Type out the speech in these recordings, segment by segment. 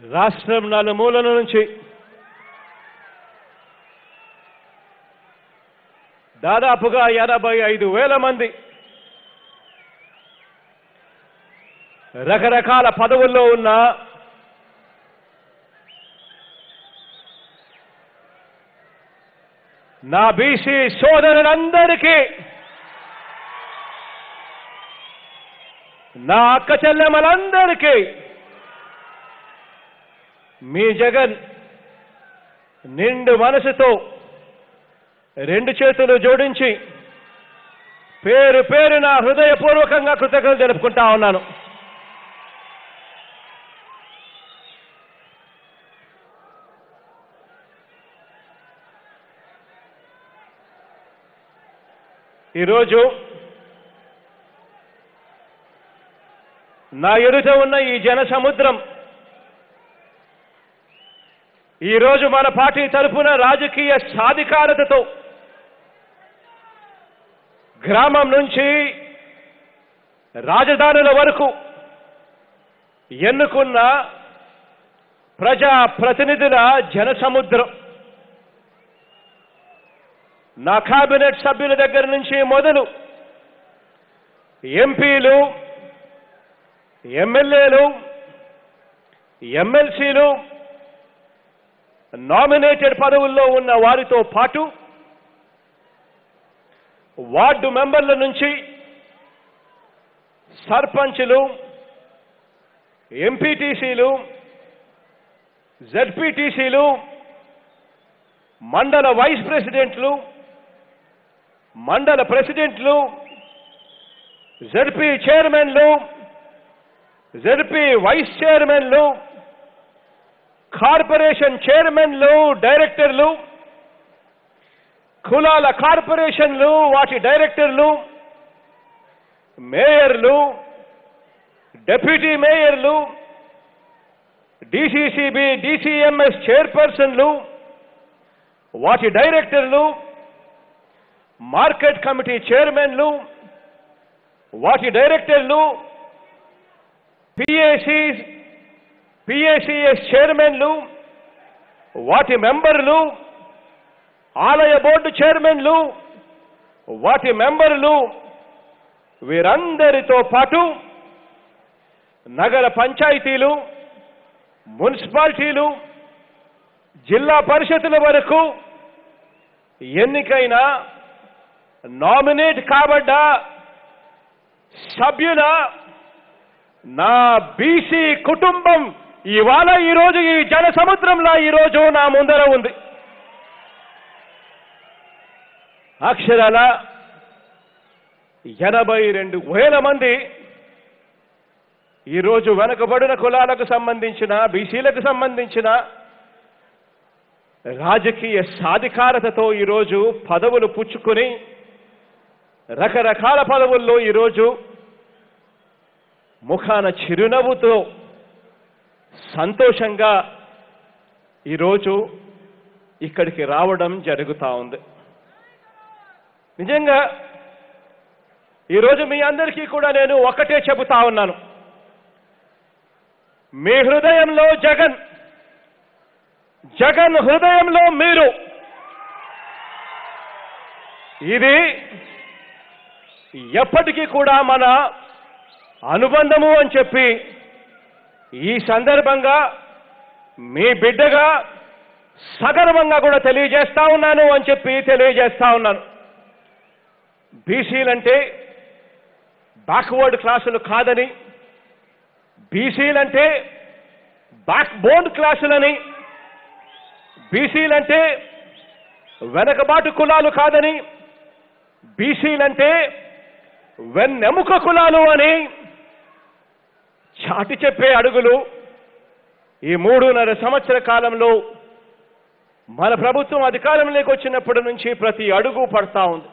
రాష్ట్రం నలుమూలల నుంచి దాదాపుగా ఎనభై ఐదు వేల మంది రకరకాల పదవుల్లో ఉన్న నా బీసీ సోదరులందరికీ నా అక్క చెల్లెమ్మలందరికీ మీ జగన్ నిండు మనసుతో రెండు చేతులు జోడించి పేరు పేరు నా హృదయపూర్వకంగా కృతజ్ఞతలు జరుపుకుంటా ఉన్నాను ఈరోజు నా ఎదుట ఉన్న ఈ జన సముద్రం ఈరోజు మన పార్టీ తరఫున రాజకీయ సాధికారతతో గ్రామం నుంచి రాజధానుల వరకు ఎన్నుకున్న ప్రజా ప్రతినిధుల జన సముద్రం నా కేబినెట్ సభ్యుల దగ్గర నుంచి మొదలు ఎంపీలు ఎమ్మెల్యేలు ఎమ్మెల్సీలు నామినేటెడ్ పదవుల్లో ఉన్న వారితో పాటు వార్డు మెంబర్ల నుంచి సర్పంచులు ఎంపీటీసీలు జెడ్పీటీసీలు మండల వైస్ ప్రెసిడెంట్లు మండల ప్రెసిడెంట్లు జెడ్పీ చైర్మన్లు జెడ్పీ వైస్ చైర్మన్లు కార్పొరేషన్ చైర్మన్లు డైరెక్టర్లు కులాల కార్పొరేషన్లు వాటి డైరెక్టర్లు మేయర్లు డెప్యూటీ మేయర్లు డిసిసిబి డిసిఎంఎస్ చైర్పర్సన్లు వాటి డైరెక్టర్లు మార్కెట్ కమిటీ చైర్మన్లు వాటి డైరెక్టర్లు పిఏసి పిఏసిఎస్ చైర్మన్లు వాటి మెంబర్లు ఆలయ బోర్డు చైర్మన్లు వాటి మెంబర్లు వీరందరితో పాటు నగర పంచాయతీలు మున్సిపాలిటీలు జిల్లా పరిషత్తుల వరకు ఎన్నికైన నామినేట్ కాబడ్డ సభ్యుల నా బీసీ కుటుంబం ఇవాళ ఈరోజు ఈ జన సముద్రంలో ఈరోజు నా ముందర ఉంది అక్షరాల ఎనభై రెండు వేల మంది ఈరోజు వెనుకబడిన కులాలకు సంబంధించిన బీసీలకు సంబంధించిన రాజకీయ సాధికారతతో ఈరోజు పదవులు పుచ్చుకొని రకరకాల పదవుల్లో ఈరోజు ముఖాన చిరునవ్వుతో సంతోషంగా ఈరోజు ఇక్కడికి రావడం జరుగుతూ ఉంది నిజంగా ఈరోజు మీ అందరికీ కూడా నేను ఒకటే చెబుతా ఉన్నాను మీ హృదయంలో జగన్ జగన్ హృదయంలో మీరు ఇది ఎప్పటికీ కూడా మన అనుబంధము అని చెప్పి ఈ సందర్భంగా మీ బిడ్డగా సగర్వంగా కూడా తెలియజేస్తా ఉన్నాను అని చెప్పి తెలియజేస్తా ఉన్నాను బీసీలంటే బ్యాక్వర్డ్ క్లాసులు కాదని బీసీలంటే బ్యాక్ బోన్ క్లాసులని బీసీలంటే వెనకబాటు కులాలు కాదని బీసీలంటే వెన్నెముక కులాలు అని చాటి చెప్పే అడుగులు ఈ మూడున్నర సంవత్సర కాలంలో మన ప్రభుత్వం అధికారంలోకి వచ్చినప్పటి నుంచి ప్రతి అడుగు పడతా ఉంది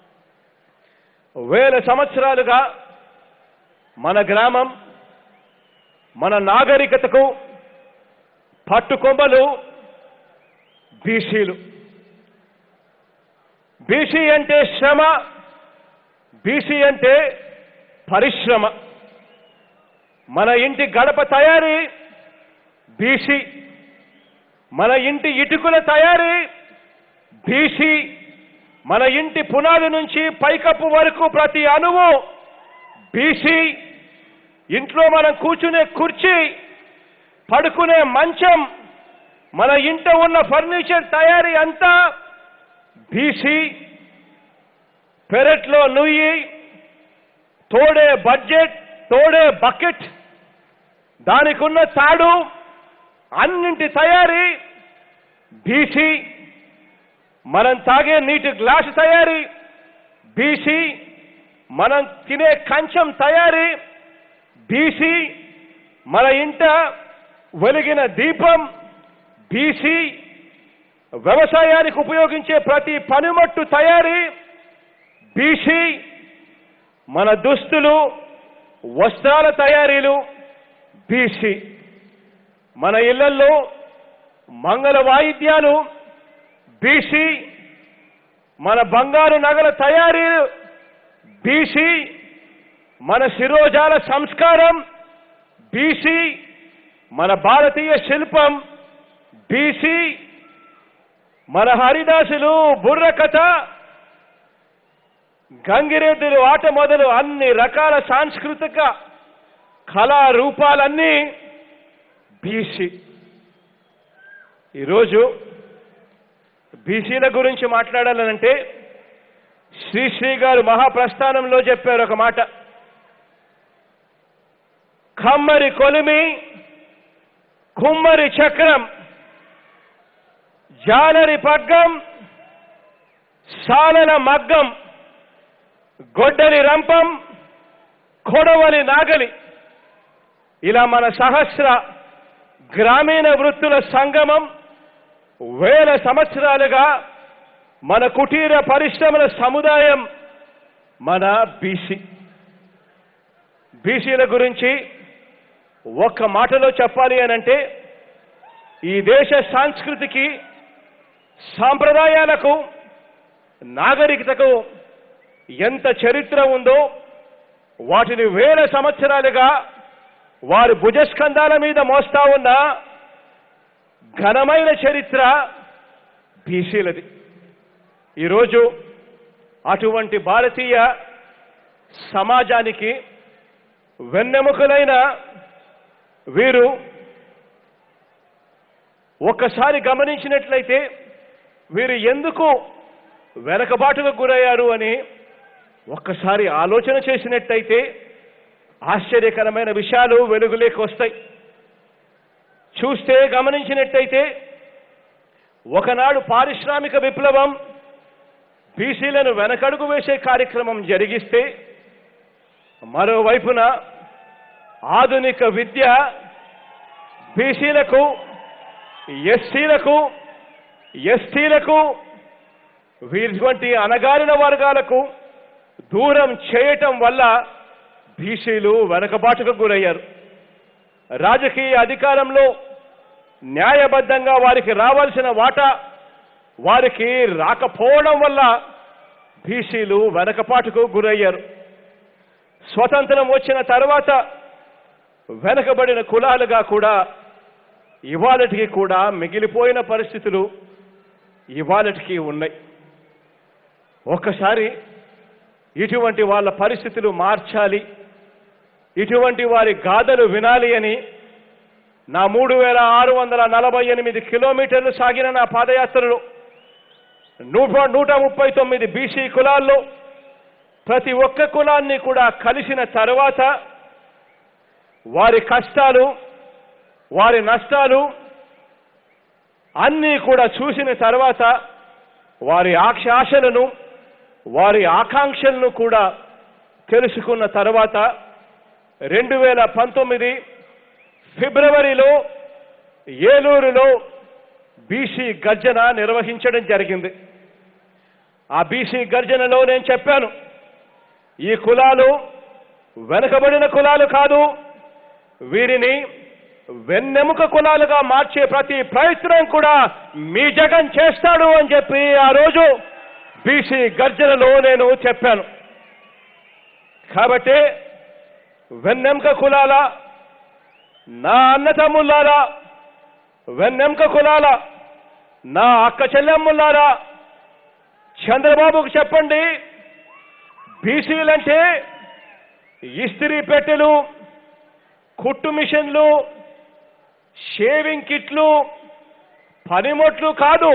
వేల సంవత్సరాలుగా మన గ్రామం మన నాగరికతకు పట్టుకొమ్మలు బీసీలు బీసీ అంటే శ్రమ బీసీ అంటే పరిశ్రమ మన ఇంటి గడప తయారీ బీసీ మన ఇంటి ఇటుకల తయారీ బీసీ మన ఇంటి పునాది నుంచి పైకప్పు వరకు ప్రతి అణువు బీసీ ఇంట్లో మనం కూర్చునే కుర్చీ పడుకునే మంచం మన ఇంట ఉన్న ఫర్నిచర్ తయారీ అంతా బీసీ పెరట్లో నుయ్యి తోడే బడ్జెట్ తోడే బకెట్ దానికి ఉన్న తాడు అన్నింటి తయారీ బీసీ మనం తాగే నీటి గ్లాసు తయారీ బీసీ మనం తినే కంచం తయారీ బీసీ మన ఇంట వెలిగిన దీపం బీసీ వ్యవసాయానికి ఉపయోగించే ప్రతి పనిమట్టు తయారీ బీసీ మన దుస్తులు వస్త్రాల తయారీలు బీసీ మన ఇళ్లలో మంగళ వాయిద్యాలు బీసీ మన బంగారు నగల తయారీ బీసీ మన శిరోజాల సంస్కారం బీసీ మన భారతీయ శిల్పం బీసీ మన హరిదాసులు బుర్రకథ గంగిరెద్దులు ఆట మొదలు అన్ని రకాల సాంస్కృతిక కళారూపాలన్నీ బీసీ ఈరోజు బీసీల గురించి మాట్లాడాలనంటే శ్రీశ్రీ గారు మహాప్రస్థానంలో చెప్పారు ఒక మాట కమ్మరి కొలిమి కుమ్మరి చక్రం జాలరి పగ్గం సాలల మగ్గం గొడ్డలి రంపం కొడవలి నాగలి ఇలా మన సహస్ర గ్రామీణ వృత్తుల సంగమం వేల సంవత్సరాలుగా మన కుటీర పరిశ్రమల సముదాయం మన బీసీ బీసీల గురించి ఒక్క మాటలో చెప్పాలి అనంటే ఈ దేశ సాంస్కృతికి సాంప్రదాయాలకు నాగరికతకు ఎంత చరిత్ర ఉందో వాటిని వేల సంవత్సరాలుగా వారి భుజస్కంధాల మీద మోస్తా ఉన్న ఘనమైన చరిత్ర బీసీలది ఈరోజు అటువంటి భారతీయ సమాజానికి వెన్నెముకలైన వీరు ఒక్కసారి గమనించినట్లయితే వీరు ఎందుకు వెనకబాటుకు గురయ్యారు అని ఒక్కసారి ఆలోచన చేసినట్టయితే ఆశ్చర్యకరమైన విషయాలు వెలుగులోకి వస్తాయి చూస్తే గమనించినట్టయితే ఒకనాడు పారిశ్రామిక విప్లవం బీసీలను వెనకడుగు వేసే కార్యక్రమం జరిగిస్తే మరోవైపున ఆధునిక విద్య బీసీలకు ఎస్సీలకు ఎస్టీలకు వీటువంటి అణగారిన వర్గాలకు దూరం చేయటం వల్ల బీసీలు వెనకబాటుకు గురయ్యారు రాజకీయ అధికారంలో న్యాయబద్ధంగా వారికి రావాల్సిన వాటా వారికి రాకపోవడం వల్ల బీసీలు వెనకపాటుకు గురయ్యారు స్వతంత్రం వచ్చిన తర్వాత వెనకబడిన కులాలుగా కూడా ఇవాళటికి కూడా మిగిలిపోయిన పరిస్థితులు ఇవాళటికి ఉన్నాయి ఒక్కసారి ఇటువంటి వాళ్ళ పరిస్థితులు మార్చాలి ఇటువంటి వారి గాథలు వినాలి అని నా మూడు వేల ఆరు వందల నలభై ఎనిమిది కిలోమీటర్లు సాగిన నా పాదయాత్రలో నూట నూట ముప్పై తొమ్మిది బీసీ కులాల్లో ప్రతి ఒక్క కులాన్ని కూడా కలిసిన తర్వాత వారి కష్టాలు వారి నష్టాలు అన్నీ కూడా చూసిన తర్వాత వారి ఆశాలను వారి ఆకాంక్షలను కూడా తెలుసుకున్న తర్వాత రెండు వేల పంతొమ్మిది ఫిబ్రవరిలో ఏలూరులో బీసీ గర్జన నిర్వహించడం జరిగింది ఆ బీసీ గర్జనలో నేను చెప్పాను ఈ కులాలు వెనుకబడిన కులాలు కాదు వీరిని వెన్నెముక కులాలుగా మార్చే ప్రతి ప్రయత్నం కూడా మీ జగన్ చేస్తాడు అని చెప్పి ఆ రోజు బీసీ గర్జనలో నేను చెప్పాను కాబట్టి వెన్నెముక కులాల నా అన్నతమ్ములారా వెన్నెంక కులాల నా అక్క చెల్లెమ్ములారా చంద్రబాబుకు చెప్పండి బీసీలంటే ఇస్త్రీ పెట్టెలు కుట్టు మిషన్లు షేవింగ్ కిట్లు పనిముట్లు కాదు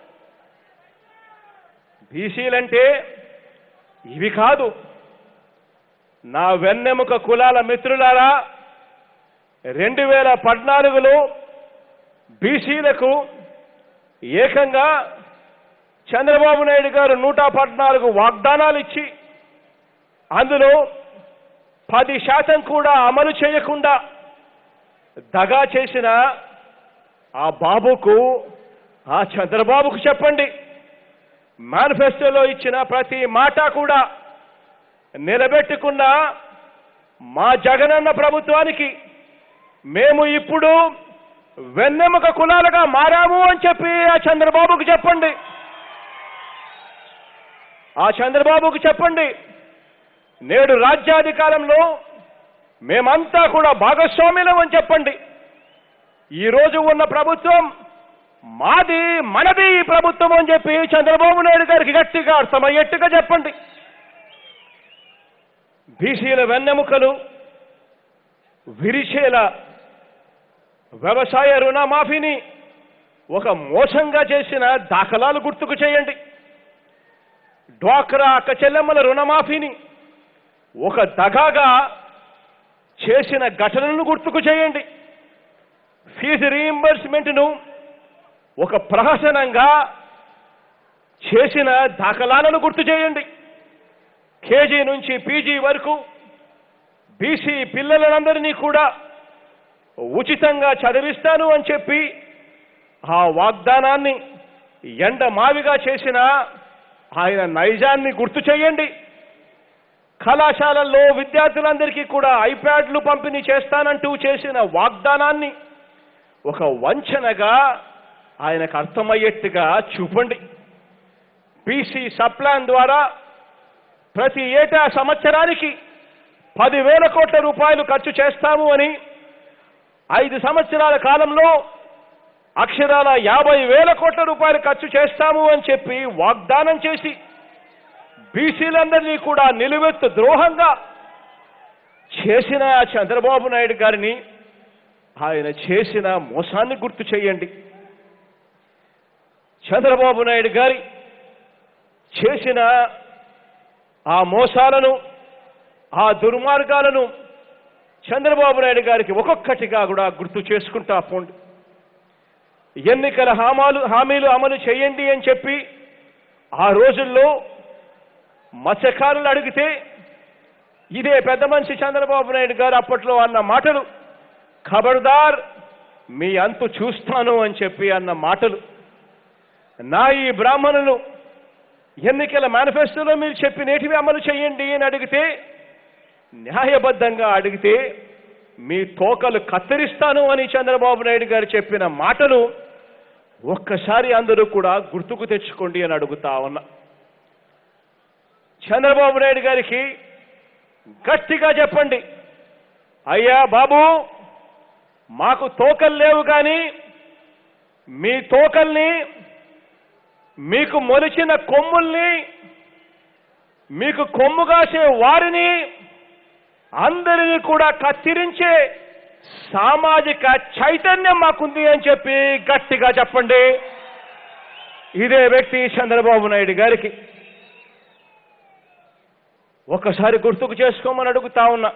బీసీలంటే ఇవి కాదు నా వెన్నెముక కులాల మిత్రులారా రెండు వేల పద్నాలుగులో బీసీలకు ఏకంగా చంద్రబాబు నాయుడు గారు నూట పద్నాలుగు వాగ్దానాలు ఇచ్చి అందులో పది శాతం కూడా అమలు చేయకుండా దగా చేసిన ఆ బాబుకు ఆ చంద్రబాబుకు చెప్పండి మేనిఫెస్టోలో ఇచ్చిన ప్రతి మాట కూడా నిలబెట్టుకున్న మా జగనన్న ప్రభుత్వానికి మేము ఇప్పుడు వెన్నెముక కులాలుగా మారాము అని చెప్పి ఆ చంద్రబాబుకు చెప్పండి ఆ చంద్రబాబుకు చెప్పండి నేడు రాజ్యాధికారంలో మేమంతా కూడా భాగస్వామ్యులం అని చెప్పండి ఈ రోజు ఉన్న ప్రభుత్వం మాది మనది ఈ ప్రభుత్వం అని చెప్పి చంద్రబాబు నాయుడు గారికి గట్టిగా అర్థమయ్యేట్టుగా చెప్పండి బీసీల వెన్నెముకలు విరిచేలా వ్యవసాయ రుణమాఫీని ఒక మోసంగా చేసిన దాఖలాలు గుర్తుకు చేయండి డ్వాక్రా అక్క చెల్లెమ్మల రుణమాఫీని ఒక దగాగా చేసిన ఘటనను గుర్తుకు చేయండి ఫీజు రీయింబర్స్మెంట్ను ఒక ప్రహసనంగా చేసిన దాఖలాలను గుర్తు చేయండి కేజీ నుంచి పీజీ వరకు బీసీ పిల్లలందరినీ కూడా ఉచితంగా చదివిస్తాను అని చెప్పి ఆ వాగ్దానాన్ని ఎండ మావిగా చేసిన ఆయన నైజాన్ని గుర్తు చేయండి కళాశాలల్లో విద్యార్థులందరికీ కూడా ఐప్యాడ్లు పంపిణీ చేస్తానంటూ చేసిన వాగ్దానాన్ని ఒక వంచనగా ఆయనకు అర్థమయ్యేట్టుగా చూపండి బీసీ సప్లాన్ ద్వారా ప్రతి ఏటా సంవత్సరానికి పదివేల కోట్ల రూపాయలు ఖర్చు చేస్తాము అని ఐదు సంవత్సరాల కాలంలో అక్షరాల యాభై వేల కోట్ల రూపాయలు ఖర్చు చేస్తాము అని చెప్పి వాగ్దానం చేసి బీసీలందరినీ కూడా నిలువెత్తు ద్రోహంగా చేసిన ఆ చంద్రబాబు నాయుడు గారిని ఆయన చేసిన మోసాన్ని గుర్తు చేయండి చంద్రబాబు నాయుడు గారి చేసిన ఆ మోసాలను ఆ దుర్మార్గాలను చంద్రబాబు నాయుడు గారికి ఒక్కొక్కటిగా కూడా గుర్తు చేసుకుంటా పోండి ఎన్నికల హామాలు హామీలు అమలు చేయండి అని చెప్పి ఆ రోజుల్లో మత్స్యకారులు అడిగితే ఇదే పెద్ద మనిషి చంద్రబాబు నాయుడు గారు అప్పట్లో అన్న మాటలు ఖబర్దార్ మీ అంతు చూస్తాను అని చెప్పి అన్న మాటలు నా ఈ బ్రాహ్మణులు ఎన్నికల మేనిఫెస్టోలో మీరు చెప్పినేటివి అమలు చేయండి అని అడిగితే న్యాయబద్ధంగా అడిగితే మీ తోకలు కత్తిరిస్తాను అని చంద్రబాబు నాయుడు గారు చెప్పిన మాటలు ఒక్కసారి అందరూ కూడా గుర్తుకు తెచ్చుకోండి అని అడుగుతా ఉన్నా చంద్రబాబు నాయుడు గారికి గట్టిగా చెప్పండి అయ్యా బాబు మాకు తోకలు లేవు కానీ మీ తోకల్ని మీకు మొలిచిన కొమ్ముల్ని మీకు కొమ్ము కాసే వారిని అందరినీ కూడా కత్తిరించే సామాజిక చైతన్యం మాకుంది అని చెప్పి గట్టిగా చెప్పండి ఇదే వ్యక్తి చంద్రబాబు నాయుడు గారికి ఒక్కసారి గుర్తుకు చేసుకోమని అడుగుతా ఉన్నా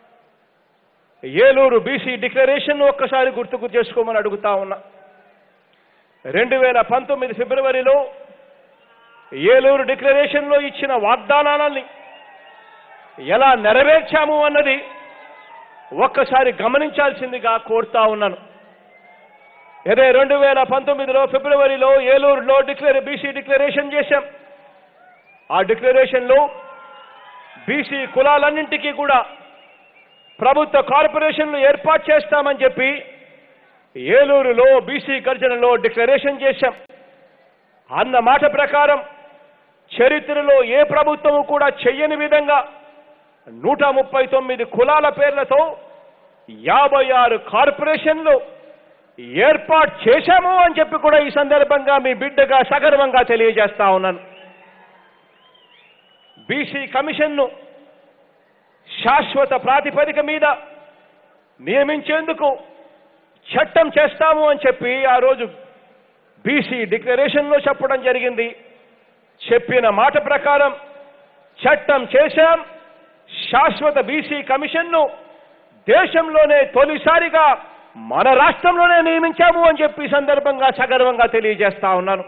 ఏలూరు బీసీ డిక్లరేషన్ ఒక్కసారి గుర్తుకు చేసుకోమని అడుగుతా ఉన్నా రెండు వేల పంతొమ్మిది ఫిబ్రవరిలో ఏలూరు డిక్లరేషన్లో ఇచ్చిన వాగ్దానాలని ఎలా నెరవేర్చాము అన్నది ఒక్కసారి గమనించాల్సిందిగా కోరుతా ఉన్నాను అదే రెండు వేల పంతొమ్మిదిలో ఫిబ్రవరిలో ఏలూరులో డిక్లరే బీసీ డిక్లరేషన్ చేశాం ఆ డిక్లరేషన్లో బీసీ కులాలన్నింటికీ కూడా ప్రభుత్వ కార్పొరేషన్లు ఏర్పాటు చేస్తామని చెప్పి ఏలూరులో బీసీ గర్జనలో డిక్లరేషన్ చేశాం అన్న మాట ప్రకారం చరిత్రలో ఏ ప్రభుత్వము కూడా చెయ్యని విధంగా నూట ముప్పై తొమ్మిది కులాల పేర్లతో యాభై ఆరు కార్పొరేషన్లు ఏర్పాటు చేశాము అని చెప్పి కూడా ఈ సందర్భంగా మీ బిడ్డగా సగర్వంగా తెలియజేస్తా ఉన్నాను బీసీ కమిషన్ను శాశ్వత ప్రాతిపదిక మీద నియమించేందుకు చట్టం చేస్తాము అని చెప్పి ఆ రోజు బీసీ డిక్లరేషన్లో చెప్పడం జరిగింది చెప్పిన మాట ప్రకారం చట్టం చేశాం శాశ్వత బీసీ కమిషన్ను దేశంలోనే తొలిసారిగా మన రాష్ట్రంలోనే నియమించాము అని చెప్పి ఈ సందర్భంగా సగర్వంగా తెలియజేస్తా ఉన్నాను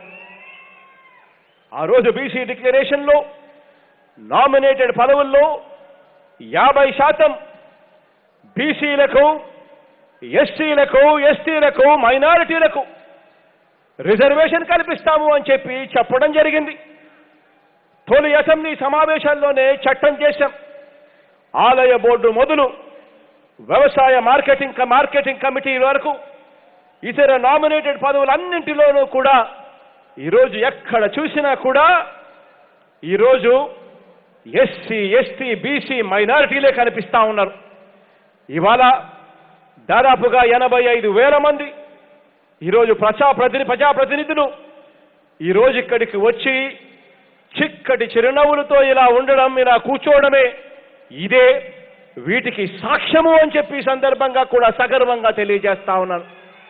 ఆ రోజు బీసీ డిక్లరేషన్లో నామినేటెడ్ పదవుల్లో యాభై శాతం బీసీలకు ఎస్సీలకు ఎస్టీలకు మైనారిటీలకు రిజర్వేషన్ కల్పిస్తాము అని చెప్పి చెప్పడం జరిగింది తొలి అసెంబ్లీ సమావేశాల్లోనే చట్టం చేశాం ఆలయ బోర్డు మొదలు వ్యవసాయ మార్కెటింగ్ క- మార్కెటింగ్ కమిటీ వరకు ఇతర నామినేటెడ్ పదవులన్నింటిలోనూ కూడా ఈరోజు ఎక్కడ చూసినా కూడా ఈరోజు ఎస్సీ ఎస్టీ బీసీ మైనారిటీలే కనిపిస్తా ఉన్నారు ఇవాళ దాదాపుగా ఎనభై ఐదు వేల మంది ఈరోజు ప్రజాప్రతిని ప్రజాప్రతినిధులు ఈరోజు ఇక్కడికి వచ్చి చిక్కటి చిరునవ్వులతో ఇలా ఉండడం ఇలా కూర్చోవడమే ఇదే వీటికి సాక్ష్యము అని చెప్పి ఈ సందర్భంగా కూడా సగర్వంగా తెలియజేస్తా ఉన్నాను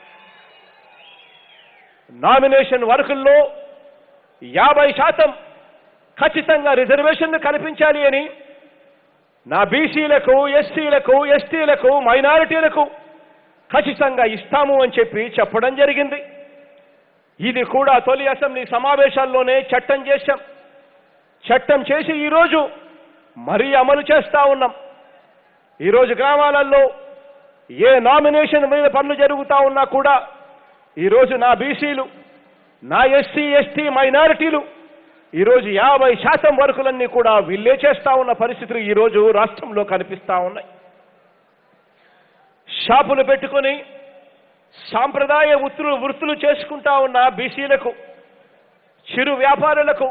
నామినేషన్ వర్కుల్లో యాభై శాతం ఖచ్చితంగా రిజర్వేషన్లు కల్పించాలి అని నా బీసీలకు ఎస్సీలకు ఎస్టీలకు మైనారిటీలకు ఖచ్చితంగా ఇస్తాము అని చెప్పి చెప్పడం జరిగింది ఇది కూడా తొలి అసెంబ్లీ సమావేశాల్లోనే చట్టం చేశాం చట్టం చేసి ఈరోజు మరీ అమలు చేస్తా ఉన్నాం ఈరోజు గ్రామాలలో ఏ నామినేషన్ మీద పనులు జరుగుతా ఉన్నా కూడా ఈరోజు నా బీసీలు నా ఎస్సీ ఎస్టీ మైనారిటీలు ఈరోజు యాభై శాతం వర్కులన్నీ కూడా వీళ్ళే చేస్తా ఉన్న పరిస్థితులు ఈరోజు రాష్ట్రంలో కనిపిస్తా ఉన్నాయి షాపులు పెట్టుకొని సాంప్రదాయ వృత్తులు వృత్తులు చేసుకుంటా ఉన్న బీసీలకు చిరు వ్యాపారులకు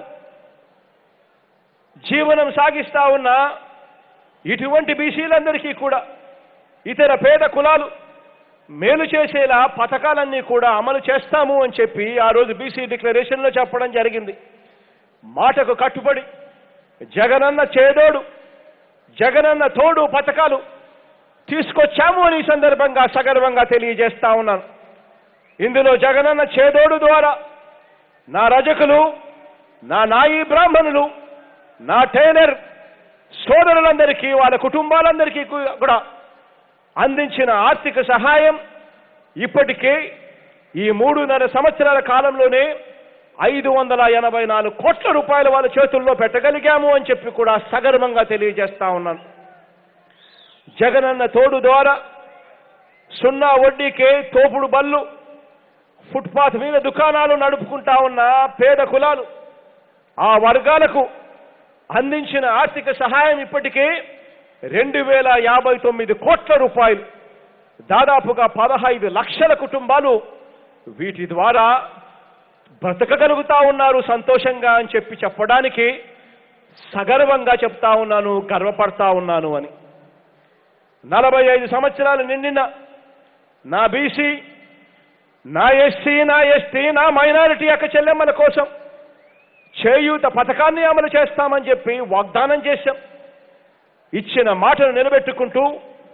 జీవనం సాగిస్తా ఉన్న ఇటువంటి బీసీలందరికీ కూడా ఇతర పేద కులాలు మేలు చేసేలా పథకాలన్నీ కూడా అమలు చేస్తాము అని చెప్పి ఆ రోజు బీసీ డిక్లరేషన్లో చెప్పడం జరిగింది మాటకు కట్టుబడి జగనన్న చేదోడు జగనన్న తోడు పథకాలు తీసుకొచ్చాము అని ఈ సందర్భంగా సగర్వంగా తెలియజేస్తా ఉన్నాను ఇందులో జగనన్న చేదోడు ద్వారా నా రజకులు నా నాయి బ్రాహ్మణులు నా టైలర్ సోదరులందరికీ వాళ్ళ కుటుంబాలందరికీ కూ- కూడా అందించిన ఆర్థిక సహాయం ఇప్పటికే ఈ మూడున్నర సంవత్సరాల కాలంలోనే ఐదు వందల ఎనభై నాలుగు కోట్ల రూపాయలు వాళ్ళ చేతుల్లో పెట్టగలిగాము అని చెప్పి కూడా సగర్వంగా తెలియజేస్తా ఉన్నాను జగనన్న తోడు ద్వారా సున్నా వడ్డీకే తోపుడు బళ్ళు ఫుట్పాత్ మీద దుకాణాలు నడుపుకుంటా ఉన్న పేద కులాలు ఆ వర్గాలకు అందించిన ఆర్థిక సహాయం ఇప్పటికే రెండు వేల యాభై తొమ్మిది కోట్ల రూపాయలు దాదాపుగా పదహైదు లక్షల కుటుంబాలు వీటి ద్వారా బ్రతకగలుగుతా ఉన్నారు సంతోషంగా అని చెప్పి చెప్పడానికి సగర్వంగా చెప్తా ఉన్నాను గర్వపడతా ఉన్నాను అని నలభై ఐదు సంవత్సరాలు నిండిన నా బీసీ నా ఎస్సీ నా ఎస్టీ నా మైనారిటీ అక్క చెల్లెమ్మల కోసం చేయూత పథకాన్ని అమలు చేస్తామని చెప్పి వాగ్దానం చేశాం ఇచ్చిన మాటను నిలబెట్టుకుంటూ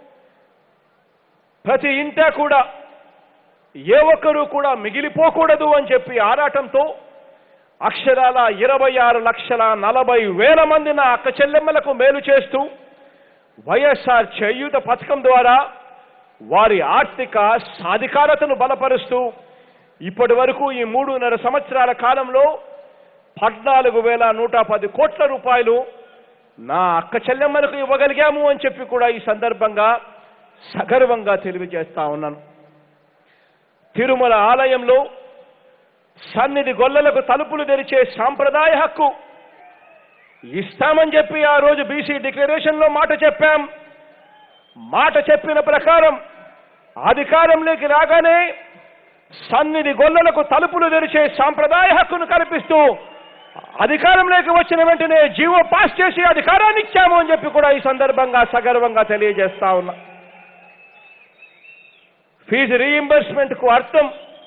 ప్రతి ఇంటా కూడా ఏ ఒక్కరూ కూడా మిగిలిపోకూడదు అని చెప్పి ఆరాటంతో అక్షరాల ఇరవై ఆరు లక్షల నలభై వేల మంది నా అక్క చెల్లెమ్మలకు మేలు చేస్తూ వైఎస్ఆర్ చేయూత పథకం ద్వారా వారి ఆర్థిక సాధికారతను బలపరుస్తూ ఇప్పటి వరకు ఈ మూడున్నర సంవత్సరాల కాలంలో పద్నాలుగు వేల నూట పది కోట్ల రూపాయలు నా అక్క చెల్లెమ్మలకు ఇవ్వగలిగాము అని చెప్పి కూడా ఈ సందర్భంగా సగర్వంగా తెలియజేస్తా ఉన్నాను తిరుమల ఆలయంలో సన్నిధి గొల్లలకు తలుపులు తెరిచే సాంప్రదాయ హక్కు ఇస్తామని చెప్పి ఆ రోజు బీసీ డిక్లరేషన్లో మాట చెప్పాం మాట చెప్పిన ప్రకారం అధికారంలోకి రాగానే సన్నిధి గొల్లలకు తలుపులు తెరిచే సాంప్రదాయ హక్కును కల్పిస్తూ అధికారంలోకి వచ్చిన వెంటనే జీవో పాస్ చేసి అధికారాన్ని ఇచ్చాము అని చెప్పి కూడా ఈ సందర్భంగా సగర్వంగా తెలియజేస్తా ఉన్నా ఫీజు రీయింబర్స్మెంట్కు అర్థం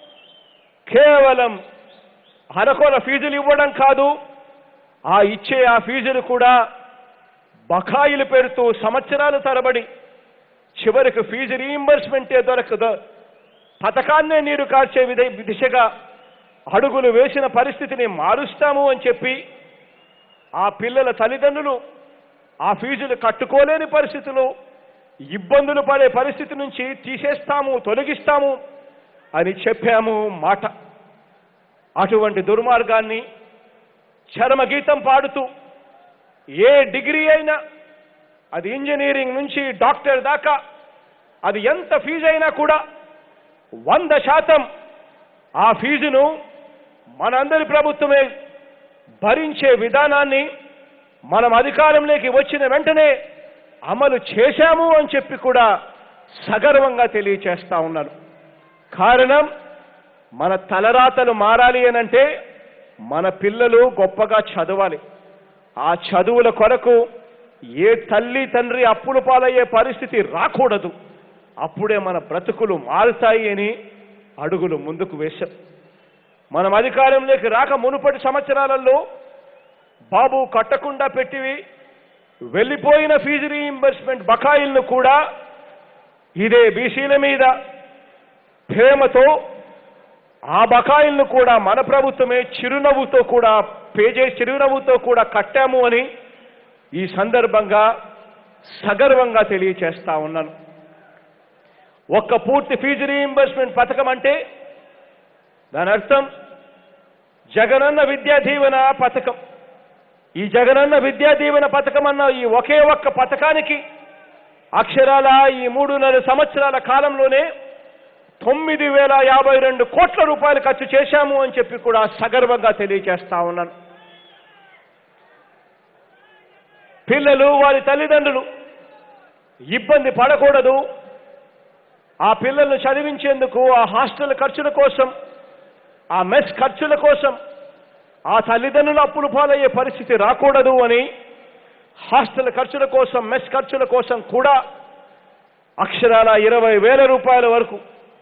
కేవలం అరకొర ఫీజులు ఇవ్వడం కాదు ఆ ఇచ్చే ఆ ఫీజులు కూడా బకాయిలు పెడుతూ సంవత్సరాలు తరబడి చివరికి ఫీజు రీయింబర్స్మెంటే దొరకదు పథకాన్నే నీరు కార్చే విధ దిశగా అడుగులు వేసిన పరిస్థితిని మారుస్తాము అని చెప్పి ఆ పిల్లల తల్లిదండ్రులు ఆ ఫీజులు కట్టుకోలేని పరిస్థితులు ఇబ్బందులు పడే పరిస్థితి నుంచి తీసేస్తాము తొలగిస్తాము అని చెప్పాము మాట అటువంటి దుర్మార్గాన్ని చరమగీతం పాడుతూ ఏ డిగ్రీ అయినా అది ఇంజనీరింగ్ నుంచి డాక్టర్ దాకా అది ఎంత ఫీజు అయినా కూడా వంద శాతం ఆ ఫీజును మనందరి ప్రభుత్వమే భరించే విధానాన్ని మనం అధికారంలోకి వచ్చిన వెంటనే అమలు చేశాము అని చెప్పి కూడా సగర్వంగా తెలియచేస్తా ఉన్నాను కారణం మన తలరాతలు మారాలి అనంటే మన పిల్లలు గొప్పగా చదవాలి ఆ చదువుల కొరకు ఏ తల్లి తండ్రి అప్పులు పాలయ్యే పరిస్థితి రాకూడదు అప్పుడే మన బ్రతుకులు మారుతాయి అని అడుగులు ముందుకు వేశాం మనం అధికారంలోకి రాక మునుపటి సంవత్సరాలలో బాబు కట్టకుండా పెట్టివి వెళ్ళిపోయిన ఫీజు రీయింబర్స్మెంట్ బకాయిలను కూడా ఇదే బీసీల మీద ప్రేమతో ఆ బకాయిలను కూడా మన ప్రభుత్వమే చిరునవ్వుతో కూడా పే చేసి చిరునవ్వుతో కూడా కట్టాము అని ఈ సందర్భంగా సగర్వంగా తెలియచేస్తా ఉన్నాను ఒక్క పూర్తి ఫీజు రీయింబర్స్మెంట్ పథకం అంటే దాని అర్థం జగనన్న విద్యా దీవెన పథకం ఈ జగనన్న విద్యా దీవెన పథకం అన్న ఈ ఒకే ఒక్క పథకానికి అక్షరాల ఈ మూడున్నర సంవత్సరాల కాలంలోనే తొమ్మిది వేల యాభై రెండు కోట్ల రూపాయలు ఖర్చు చేశాము అని చెప్పి కూడా సగర్వంగా తెలియజేస్తా ఉన్నాను పిల్లలు వారి తల్లిదండ్రులు ఇబ్బంది పడకూడదు ఆ పిల్లలను చదివించేందుకు ఆ హాస్టల్ ఖర్చుల కోసం ఆ మెస్ ఖర్చుల కోసం ఆ తల్లిదండ్రుల అప్పులు పాలయ్యే పరిస్థితి రాకూడదు అని హాస్టల్ ఖర్చుల కోసం మెస్ ఖర్చుల కోసం కూడా అక్షరాల ఇరవై వేల రూపాయల వరకు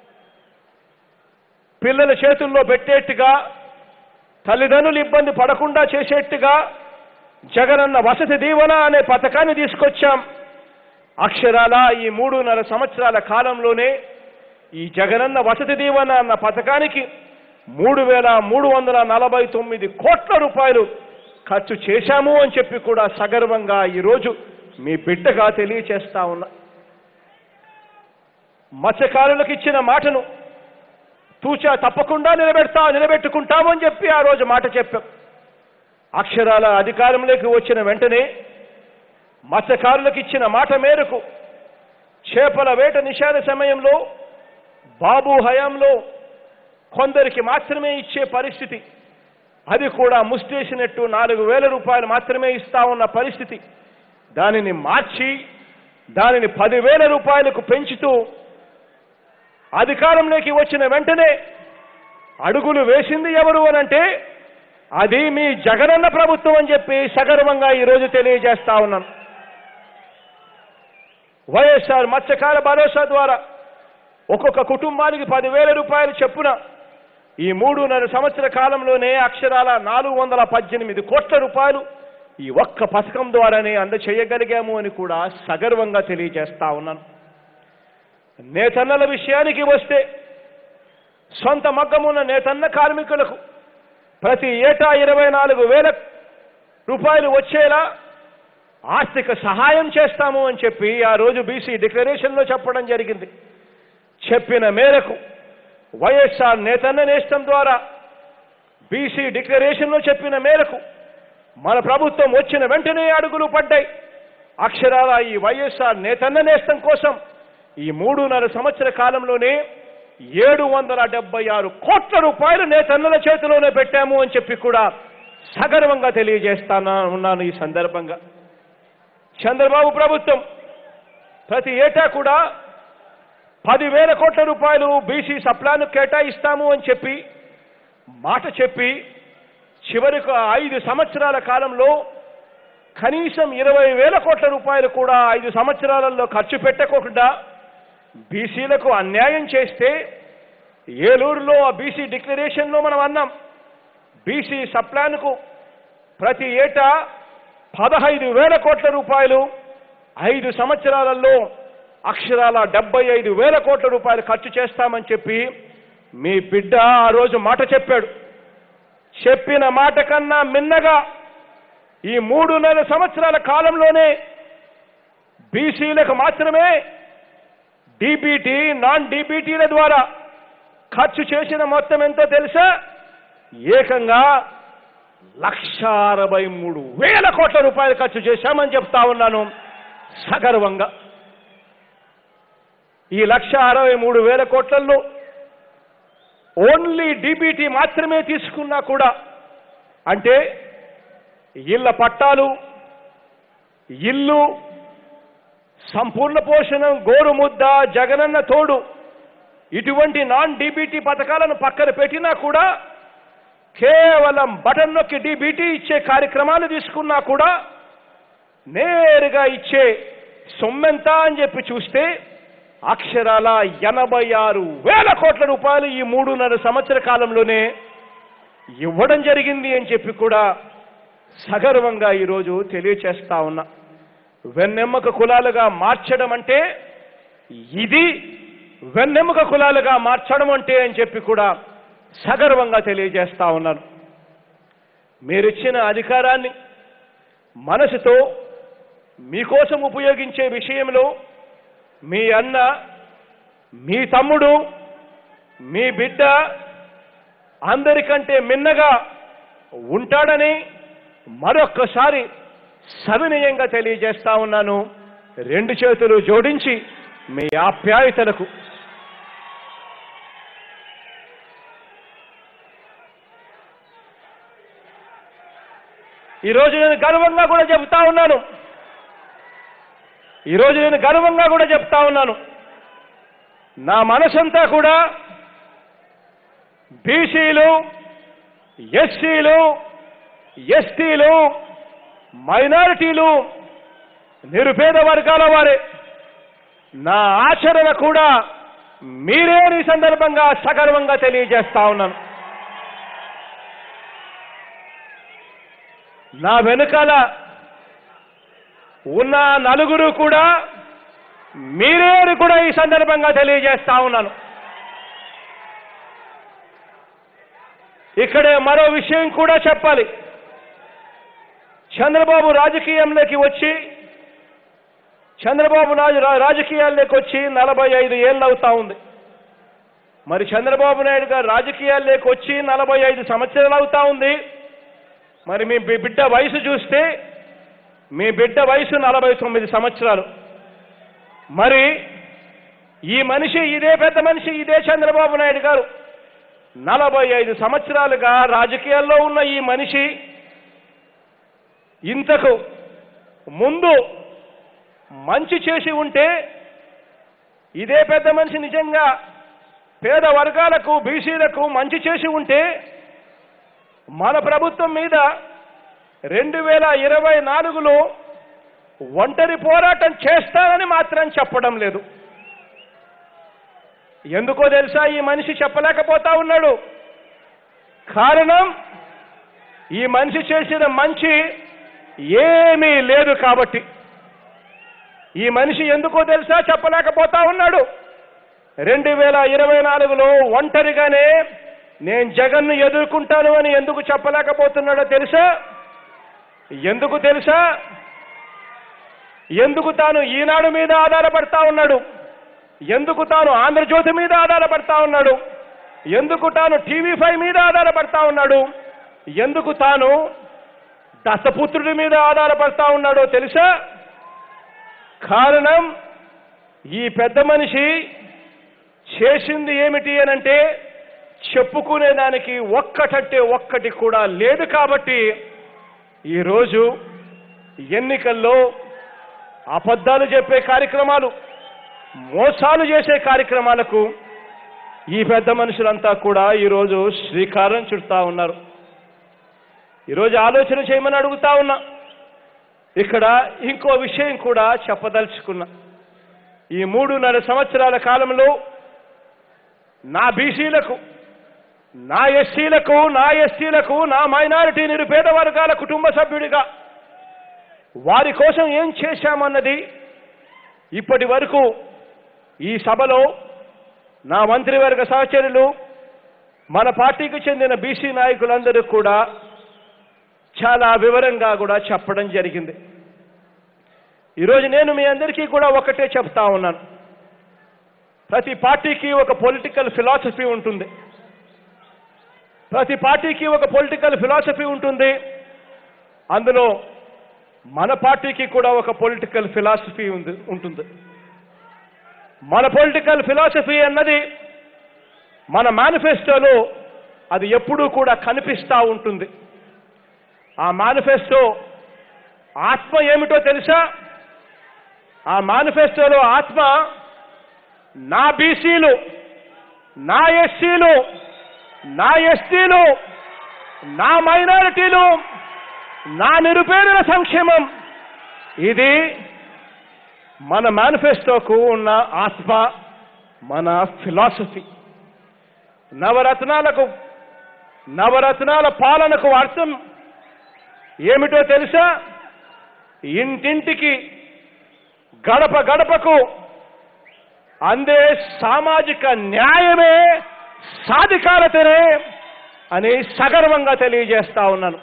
పిల్లల చేతుల్లో పెట్టేట్టుగా తల్లిదండ్రులు ఇబ్బంది పడకుండా చేసేట్టుగా జగనన్న వసతి దీవెన అనే పథకాన్ని తీసుకొచ్చాం అక్షరాల ఈ మూడున్నర సంవత్సరాల కాలంలోనే ఈ జగనన్న వసతి దీవెన అన్న పథకానికి మూడు వేల మూడు వందల నలభై తొమ్మిది కోట్ల రూపాయలు ఖర్చు చేశాము అని చెప్పి కూడా సగర్వంగా ఈరోజు మీ బిడ్డగా తెలియచేస్తా ఉన్నా మత్స్యకారులకు ఇచ్చిన మాటను తూచా తప్పకుండా నిలబెడతా నిలబెట్టుకుంటామని చెప్పి ఆ రోజు మాట చెప్పాం అక్షరాల అధికారంలోకి వచ్చిన వెంటనే మత్స్యకారులకు ఇచ్చిన మాట మేరకు చేపల వేట నిషేధ సమయంలో బాబు హయాంలో కొందరికి మాత్రమే ఇచ్చే పరిస్థితి అది కూడా ముస్టేసినట్టు నాలుగు వేల రూపాయలు మాత్రమే ఇస్తా ఉన్న పరిస్థితి దానిని మార్చి దానిని పదివేల రూపాయలకు పెంచుతూ అధికారంలోకి వచ్చిన వెంటనే అడుగులు వేసింది ఎవరు అనంటే అది మీ జగనన్న ప్రభుత్వం అని చెప్పి సగర్వంగా ఈరోజు తెలియజేస్తా ఉన్నాను వైఎస్ఆర్ మత్స్యకార భరోసా ద్వారా ఒక్కొక్క కుటుంబానికి పదివేల రూపాయలు చెప్పున ఈ మూడున్నర సంవత్సర కాలంలోనే అక్షరాల నాలుగు వందల పద్దెనిమిది కోట్ల రూపాయలు ఈ ఒక్క పథకం ద్వారానే అందచేయగలిగాము అని కూడా సగర్వంగా తెలియజేస్తా ఉన్నాను నేతన్నల విషయానికి వస్తే సొంత మగ్గమున్న నేతన్న కార్మికులకు ప్రతి ఏటా ఇరవై నాలుగు వేల రూపాయలు వచ్చేలా ఆర్థిక సహాయం చేస్తాము అని చెప్పి ఆ రోజు బీసీ డిక్లరేషన్లో చెప్పడం జరిగింది చెప్పిన మేరకు వైఎస్ఆర్ నేతన్న నేస్తం ద్వారా బీసీ డిక్లరేషన్లో చెప్పిన మేరకు మన ప్రభుత్వం వచ్చిన వెంటనే అడుగులు పడ్డాయి అక్షరాల ఈ వైఎస్ఆర్ నేతన్న నేస్తం కోసం ఈ మూడున్నర సంవత్సర కాలంలోనే ఏడు వందల డెబ్బై ఆరు కోట్ల రూపాయలు నేతన్నల చేతిలోనే పెట్టాము అని చెప్పి కూడా సగర్వంగా తెలియజేస్తానా ఉన్నాను ఈ సందర్భంగా చంద్రబాబు ప్రభుత్వం ప్రతి ఏటా కూడా పదివేల కోట్ల రూపాయలు బీసీ సప్లాను కేటాయిస్తాము అని చెప్పి మాట చెప్పి చివరికి ఐదు సంవత్సరాల కాలంలో కనీసం ఇరవై వేల కోట్ల రూపాయలు కూడా ఐదు సంవత్సరాలలో ఖర్చు పెట్టకుండా బీసీలకు అన్యాయం చేస్తే ఏలూరులో ఆ బీసీ డిక్లరేషన్లో మనం అన్నాం బీసీ సప్లాన్కు ప్రతి ఏటా పదహైదు వేల కోట్ల రూపాయలు ఐదు సంవత్సరాలలో అక్షరాల డెబ్బై ఐదు వేల కోట్ల రూపాయలు ఖర్చు చేస్తామని చెప్పి మీ బిడ్డ ఆ రోజు మాట చెప్పాడు చెప్పిన మాట కన్నా మిన్నగా ఈ మూడున్నర సంవత్సరాల కాలంలోనే బీసీలకు మాత్రమే డీబీటీ నాన్ డీబీటీల ద్వారా ఖర్చు చేసిన మొత్తం ఎంతో తెలుసా ఏకంగా లక్ష అరవై మూడు వేల కోట్ల రూపాయలు ఖర్చు చేశామని చెప్తా ఉన్నాను సగర్వంగా ఈ లక్ష అరవై మూడు వేల కోట్లలో ఓన్లీ డీబీటీ మాత్రమే తీసుకున్నా కూడా అంటే ఇళ్ళ పట్టాలు ఇల్లు సంపూర్ణ పోషణం గోరుముద్ద జగనన్న తోడు ఇటువంటి నాన్ డీబీటీ పథకాలను పక్కన పెట్టినా కూడా కేవలం బటన్ నొక్కి డీబీటీ ఇచ్చే కార్యక్రమాలు తీసుకున్నా కూడా నేరుగా ఇచ్చే సొమ్మెంత అని చెప్పి చూస్తే అక్షరాల ఎనభై ఆరు వేల కోట్ల రూపాయలు ఈ మూడున్నర సంవత్సర కాలంలోనే ఇవ్వడం జరిగింది అని చెప్పి కూడా సగర్వంగా ఈరోజు తెలియచేస్తా ఉన్నా వెన్నెమ్మక కులాలుగా మార్చడం అంటే ఇది వెన్నెముక కులాలుగా మార్చడం అంటే అని చెప్పి కూడా సగర్వంగా తెలియజేస్తా ఉన్నాను మీరిచ్చిన అధికారాన్ని మనసుతో మీకోసం ఉపయోగించే విషయంలో మీ అన్న మీ తమ్ముడు మీ బిడ్డ అందరికంటే మిన్నగా ఉంటాడని మరొక్కసారి సవినయంగా తెలియజేస్తా ఉన్నాను రెండు చేతులు జోడించి మీ ఆప్యాయతలకు ఈరోజు నేను గర్వంగా కూడా చెబుతా ఉన్నాను ఈరోజు నేను గర్వంగా కూడా చెప్తా ఉన్నాను నా మనసంతా కూడా బీసీలు ఎస్సీలు ఎస్టీలు మైనారిటీలు నిరుపేద వర్గాల వారే నా ఆచరణ కూడా మీరే ఈ సందర్భంగా సగర్వంగా తెలియజేస్తా ఉన్నాను నా వెనుకాల ఉన్న నలుగురు కూడా మీరే అని కూడా ఈ సందర్భంగా తెలియజేస్తా ఉన్నాను ఇక్కడే మరో విషయం కూడా చెప్పాలి చంద్రబాబు రాజకీయంలోకి వచ్చి చంద్రబాబు నాయుడు రా- రాజకీయాల్లోకి వచ్చి నలభై ఐదు ఏళ్ళు అవుతా ఉంది మరి చంద్రబాబు నాయుడు గారు రాజకీయాల్లోకి వచ్చి నలభై ఐదు సంవత్సరాలు అవుతా ఉంది మరి మీ బి- బిడ్డ వయసు చూస్తే మీ బిడ్డ వయసు నలభై తొమ్మిది సంవత్సరాలు మరి ఈ మనిషి ఇదే పెద్ద మనిషి ఇదే చంద్రబాబు నాయుడు గారు నలభై ఐదు సంవత్సరాలుగా రాజకీయాల్లో ఉన్న ఈ మనిషి ఇంతకు ముందు మంచి చేసి ఉంటే ఇదే పెద్ద మనిషి నిజంగా పేద వర్గాలకు బీసీలకు మంచి చేసి ఉంటే మన ప్రభుత్వం మీద రెండు వేల ఇరవై నాలుగులో ఒంటరి పోరాటం చేస్తానని మాత్రం చెప్పడం లేదు ఎందుకో తెలుసా ఈ మనిషి చెప్పలేకపోతా ఉన్నాడు కారణం ఈ మనిషి చేసిన మంచి ఏమీ లేదు కాబట్టి ఈ మనిషి ఎందుకో తెలుసా చెప్పలేకపోతా ఉన్నాడు రెండు వేల ఇరవై నాలుగులో ఒంటరిగానే నేను జగన్ను ఎదుర్కొంటాను అని ఎందుకు చెప్పలేకపోతున్నాడో తెలుసా ఎందుకు తెలుసా ఎందుకు తాను ఈనాడు మీద ఆధారపడతా ఉన్నాడు ఎందుకు తాను ఆంధ్రజ్యోతి మీద ఆధారపడతా ఉన్నాడు ఎందుకు తాను టీవీ ఫైవ్ మీద ఆధారపడతా ఉన్నాడు ఎందుకు తాను దశపుత్రుడి మీద ఆధారపడతా ఉన్నాడో తెలుసా కారణం ఈ పెద్ద మనిషి చేసింది ఏమిటి అనంటే చెప్పుకునేదానికి ఒక్కటంటే ఒక్కటి కూడా లేదు కాబట్టి ఈరోజు ఎన్నికల్లో అబద్ధాలు చెప్పే కార్యక్రమాలు మోసాలు చేసే కార్యక్రమాలకు ఈ పెద్ద మనుషులంతా కూడా ఈరోజు శ్రీకారం చుడతా ఉన్నారు ఈరోజు ఆలోచన చేయమని అడుగుతా ఉన్నా ఇక్కడ ఇంకో విషయం కూడా చెప్పదలుచుకున్నా ఈ మూడున్నర సంవత్సరాల కాలంలో నా బీసీలకు నా ఎస్సీలకు నా ఎస్టీలకు నా మైనారిటీ నిరుపేద వర్గాల కుటుంబ సభ్యుడిగా వారి కోసం ఏం చేశామన్నది ఇప్పటి వరకు ఈ సభలో నా మంత్రివర్గ సహచరులు మన పార్టీకి చెందిన బీసీ నాయకులందరూ కూడా చాలా వివరంగా కూడా చెప్పడం జరిగింది ఈరోజు నేను మీ అందరికీ కూడా ఒకటే చెప్తా ఉన్నాను ప్రతి పార్టీకి ఒక పొలిటికల్ ఫిలాసఫీ ఉంటుంది ప్రతి పార్టీకి ఒక పొలిటికల్ ఫిలాసఫీ ఉంటుంది అందులో మన పార్టీకి కూడా ఒక పొలిటికల్ ఫిలాసఫీ ఉంది ఉంటుంది మన పొలిటికల్ ఫిలాసఫీ అన్నది మన మేనిఫెస్టోలో అది ఎప్పుడూ కూడా కనిపిస్తూ ఉంటుంది ఆ మేనిఫెస్టో ఆత్మ ఏమిటో తెలుసా ఆ మేనిఫెస్టోలో ఆత్మ నా బీసీలు నా ఎస్సీలు నా ఎస్టీలు నా మైనారిటీలు నా నిరుపేదల సంక్షేమం ఇది మన మేనిఫెస్టోకు ఉన్న ఆత్మ మన ఫిలాసఫీ నవరత్నాలకు నవరత్నాల పాలనకు అర్థం ఏమిటో తెలుసా ఇంటింటికి గడప గడపకు అందే సామాజిక న్యాయమే సాధికారతనే అని సగర్వంగా తెలియజేస్తా ఉన్నాను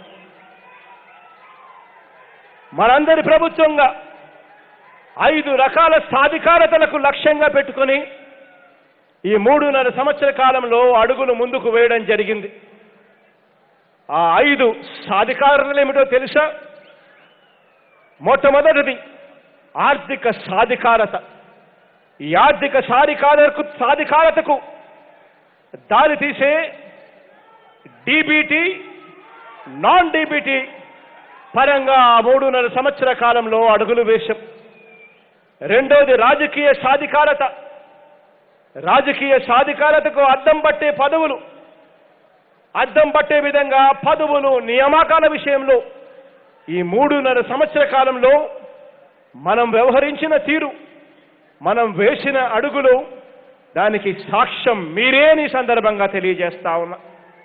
మనందరి ప్రభుత్వంగా ఐదు రకాల సాధికారతలకు లక్ష్యంగా పెట్టుకొని ఈ మూడున్నర సంవత్సర కాలంలో అడుగులు ముందుకు వేయడం జరిగింది ఆ ఐదు సాధికారతలు ఏమిటో తెలుసా మొట్టమొదటిది ఆర్థిక సాధికారత ఈ ఆర్థిక సాధికారకు సాధికారతకు దారి తీసే డీబీటీ నాన్ డీబీటీ పరంగా ఆ మూడున్నర సంవత్సర కాలంలో అడుగులు వేశాం రెండోది రాజకీయ సాధికారత రాజకీయ సాధికారతకు అద్దం పట్టే పదవులు అద్దం పట్టే విధంగా పదవులు నియామకాల విషయంలో ఈ మూడున్నర సంవత్సర కాలంలో మనం వ్యవహరించిన తీరు మనం వేసిన అడుగులు దానికి సాక్ష్యం మీరేని సందర్భంగా తెలియజేస్తా ఉన్నా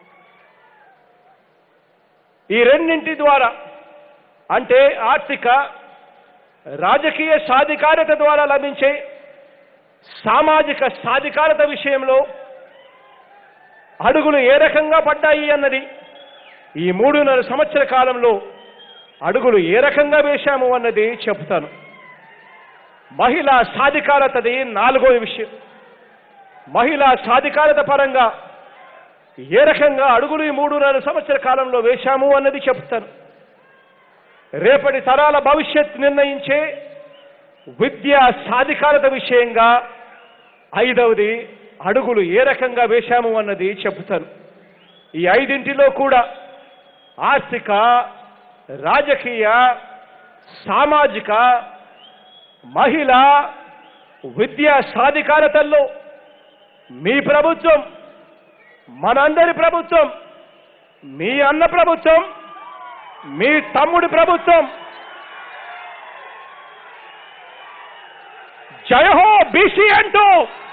ఈ రెండింటి ద్వారా అంటే ఆర్థిక రాజకీయ సాధికారత ద్వారా లభించే సామాజిక సాధికారత విషయంలో అడుగులు ఏ రకంగా పడ్డాయి అన్నది ఈ మూడున్నర సంవత్సర కాలంలో అడుగులు ఏ రకంగా వేశాము అన్నది చెప్తాను మహిళా సాధికారతది నాలుగో విషయం మహిళా సాధికారత పరంగా ఏ రకంగా అడుగులు ఈ మూడున్నర సంవత్సర కాలంలో వేశాము అన్నది చెప్తాను రేపటి తరాల భవిష్యత్ నిర్ణయించే విద్యా సాధికారత విషయంగా ఐదవది అడుగులు ఏ రకంగా వేశాము అన్నది చెబుతాను ఈ ఐదింటిలో కూడా ఆర్థిక రాజకీయ సామాజిక మహిళ విద్యా సాధికారతల్లో మీ ప్రభుత్వం మనందరి ప్రభుత్వం మీ అన్న ప్రభుత్వం మీ తమ్ముడి ప్రభుత్వం జయహో బీసీ అంటూ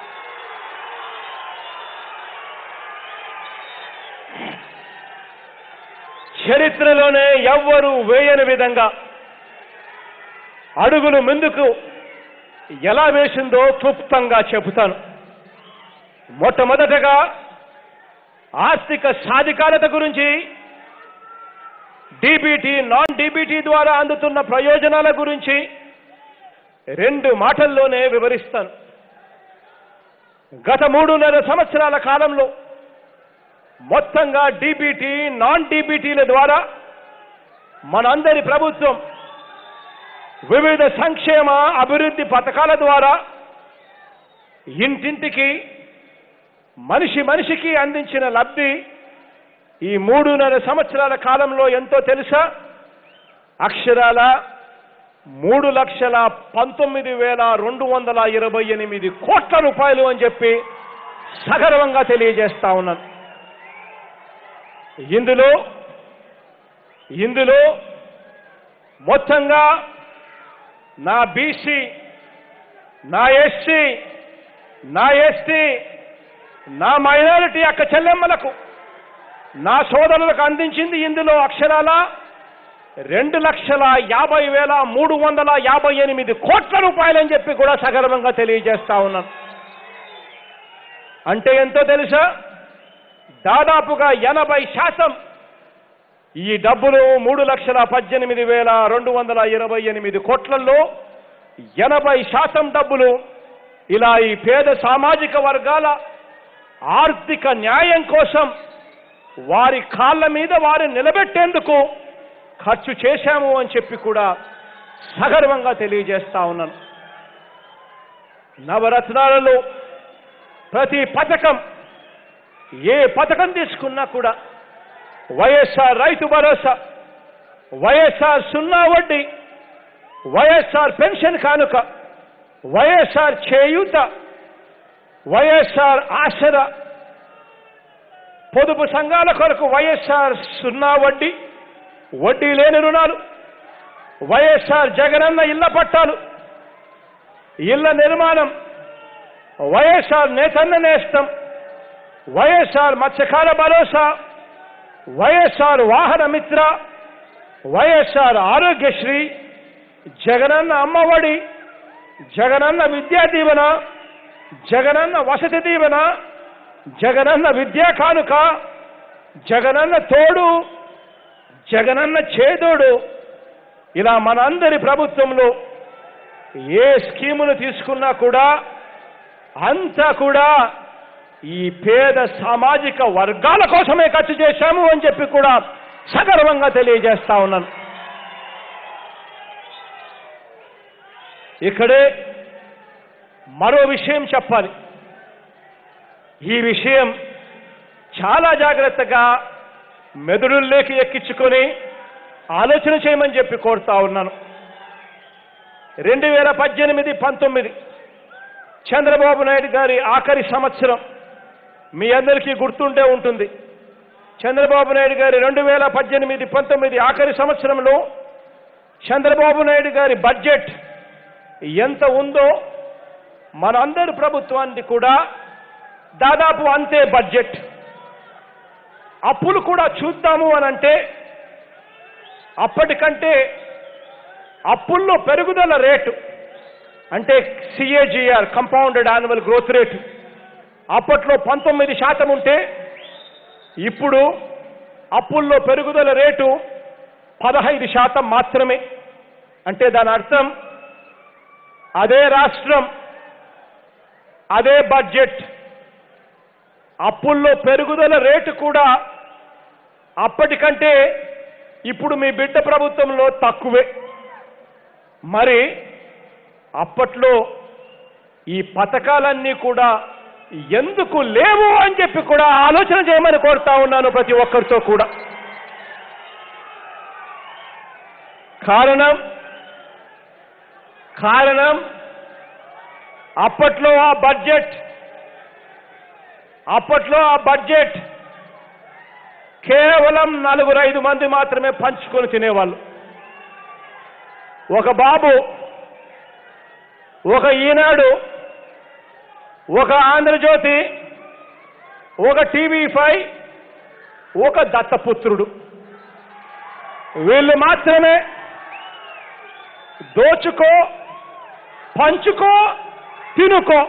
చరిత్రలోనే ఎవ్వరూ వేయని విధంగా అడుగులు ముందుకు ఎలా వేసిందో క్లుప్తంగా చెబుతాను మొట్టమొదటగా ఆర్థిక సాధికారత గురించి డీబీటీ నాన్ డీబీటీ ద్వారా అందుతున్న ప్రయోజనాల గురించి రెండు మాటల్లోనే వివరిస్తాను గత మూడున్నర సంవత్సరాల కాలంలో మొత్తంగా డీబీటీ నాన్ డీబీటీల ద్వారా మనందరి ప్రభుత్వం వివిధ సంక్షేమ అభివృద్ధి పథకాల ద్వారా ఇంటింటికి మనిషి మనిషికి అందించిన లబ్ధి ఈ మూడున్నర సంవత్సరాల కాలంలో ఎంతో తెలుసా అక్షరాల మూడు లక్షల పంతొమ్మిది వేల రెండు వందల ఇరవై ఎనిమిది కోట్ల రూపాయలు అని చెప్పి సగర్వంగా తెలియజేస్తా ఉన్నాను ఇందులో ఇందులో మొత్తంగా నా బీసీ నా ఎస్సీ నా ఎస్టీ నా మైనారిటీ అక్క చెల్లెమ్మలకు నా సోదరులకు అందించింది ఇందులో అక్షరాల రెండు లక్షల యాభై వేల మూడు వందల యాభై ఎనిమిది కోట్ల రూపాయలని చెప్పి కూడా సగర్వంగా తెలియజేస్తా ఉన్నాను అంటే ఎంతో తెలుసా దాదాపుగా ఎనభై శాతం ఈ డబ్బులు మూడు లక్షల పద్దెనిమిది వేల రెండు వందల ఇరవై ఎనిమిది కోట్లలో ఎనభై శాతం డబ్బులు ఇలా ఈ పేద సామాజిక వర్గాల ఆర్థిక న్యాయం కోసం వారి కాళ్ళ మీద వారిని నిలబెట్టేందుకు ఖర్చు చేశాము అని చెప్పి కూడా సగర్వంగా తెలియజేస్తా ఉన్నాను నవరత్నాలలో ప్రతి పథకం ఏ పథకం తీసుకున్నా కూడా వైఎస్ఆర్ రైతు భరోసా వైఎస్ఆర్ సున్నా వడ్డీ వైఎస్ఆర్ పెన్షన్ కానుక వైఎస్ఆర్ చేయూత వైఎస్ఆర్ ఆసరా పొదుపు సంఘాల కొరకు వైఎస్ఆర్ సున్నా వడ్డీ వడ్డీ లేని రుణాలు వైఎస్ఆర్ జగనన్న ఇళ్ల పట్టాలు ఇళ్ల నిర్మాణం వైఎస్ఆర్ నేతన్న నేస్తం వైఎస్ఆర్ మత్స్యకార భరోసా వైఎస్ఆర్ వాహన మిత్ర వైఎస్ఆర్ ఆరోగ్యశ్రీ జగనన్న అమ్మఒడి జగనన్న విద్యా దీవెన జగనన్న వసతి దీవెన జగనన్న విద్యా కానుక జగనన్న తోడు జగనన్న చేదోడు ఇలా మనందరి ప్రభుత్వంలో ఏ స్కీములు తీసుకున్నా కూడా అంతా కూడా ఈ పేద సామాజిక వర్గాల కోసమే ఖర్చు చేశాము అని చెప్పి కూడా సగర్వంగా తెలియజేస్తా ఉన్నాను ఇక్కడే మరో విషయం చెప్పాలి ఈ విషయం చాలా జాగ్రత్తగా మెదడుల్లోకి ఎక్కించుకొని ఆలోచన చేయమని చెప్పి కోరుతా ఉన్నాను రెండు వేల పద్దెనిమిది పంతొమ్మిది చంద్రబాబు నాయుడు గారి ఆఖరి సంవత్సరం మీ అందరికీ గుర్తుండే ఉంటుంది చంద్రబాబు నాయుడు గారి రెండు వేల పద్దెనిమిది పంతొమ్మిది ఆఖరి సంవత్సరంలో చంద్రబాబు నాయుడు గారి బడ్జెట్ ఎంత ఉందో మనందరి ప్రభుత్వానికి కూడా దాదాపు అంతే బడ్జెట్ అప్పులు కూడా చూద్దాము అని అంటే అప్పటికంటే అప్పుల్లో పెరుగుదల రేటు అంటే CAGR compounded annual growth rate అప్పట్లో పంతొమ్మిది శాతం ఉంటే ఇప్పుడు అప్పుల్లో పెరుగుదల రేటు పదహైదు శాతం మాత్రమే అంటే దాని అర్థం అదే రాష్ట్రం అదే బడ్జెట్ అప్పుల్లో పెరుగుదల రేటు కూడా అప్పటికంటే ఇప్పుడు మీ బిడ్డ ప్రభుత్వంలో తక్కువే మరి అప్పట్లో ఈ పథకాలన్నీ కూడా ఎందుకు లేవు అని చెప్పి కూడా ఆలోచన చేయమని కోరుతా ఉన్నాను ప్రతి ఒక్కరితో కూడా కారణం కారణం అప్పట్లో ఆ బడ్జెట్ అప్పట్లో ఆ బడ్జెట్ కేవలం నలుగురు ఐదు మంది మాత్రమే పంచుకొని తినేవాళ్ళు ఒక బాబు ఒక ఈనాడు ఒక ఆంధ్రజ్యోతి ఒక టీవీ ఫైవ్ ఒక దత్తపుత్రుడు వీళ్ళు మాత్రమే దోచుకో పంచుకో తినుకో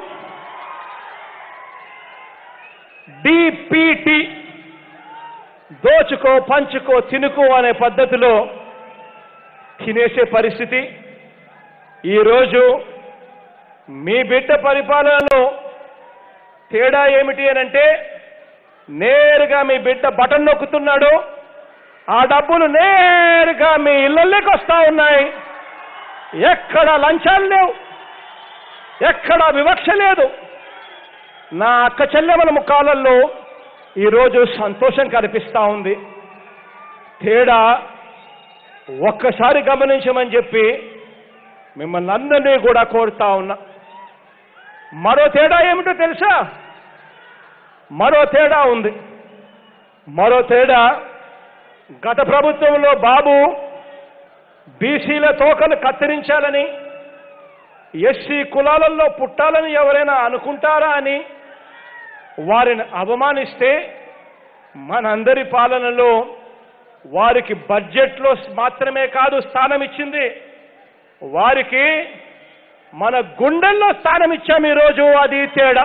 డిపిటి దోచుకో పంచుకో తినుకో అనే పద్ధతిలో తినేసే పరిస్థితి ఈరోజు మీ బిడ్డ పరిపాలనలో తేడా ఏమిటి అని అంటే నేరుగా మీ బిడ్డ బటన్ నొక్కుతున్నాడు ఆ డబ్బులు నేరుగా మీ ఇళ్ళల్లోకి వస్తా ఉన్నాయి ఎక్కడ లంచాలు లేవు ఎక్కడ వివక్ష లేదు నా అక్క చెల్లెమల ముఖాలలో ఈరోజు సంతోషం కనిపిస్తా ఉంది తేడా ఒక్కసారి గమనించమని చెప్పి మిమ్మల్ని అందరినీ కూడా కోరుతా ఉన్నా మరో తేడా ఏమిటో తెలుసా మరో తేడా ఉంది మరో తేడా గత ప్రభుత్వంలో బాబు బీసీల తోకను కత్తిరించాలని ఎస్సీ కులాలలో పుట్టాలని ఎవరైనా అనుకుంటారా అని వారిని అవమానిస్తే మనందరి పాలనలో వారికి బడ్జెట్లో మాత్రమే కాదు స్థానం ఇచ్చింది వారికి మన గుండెల్లో స్థానం ఇచ్చాం ఈరోజు అది తేడా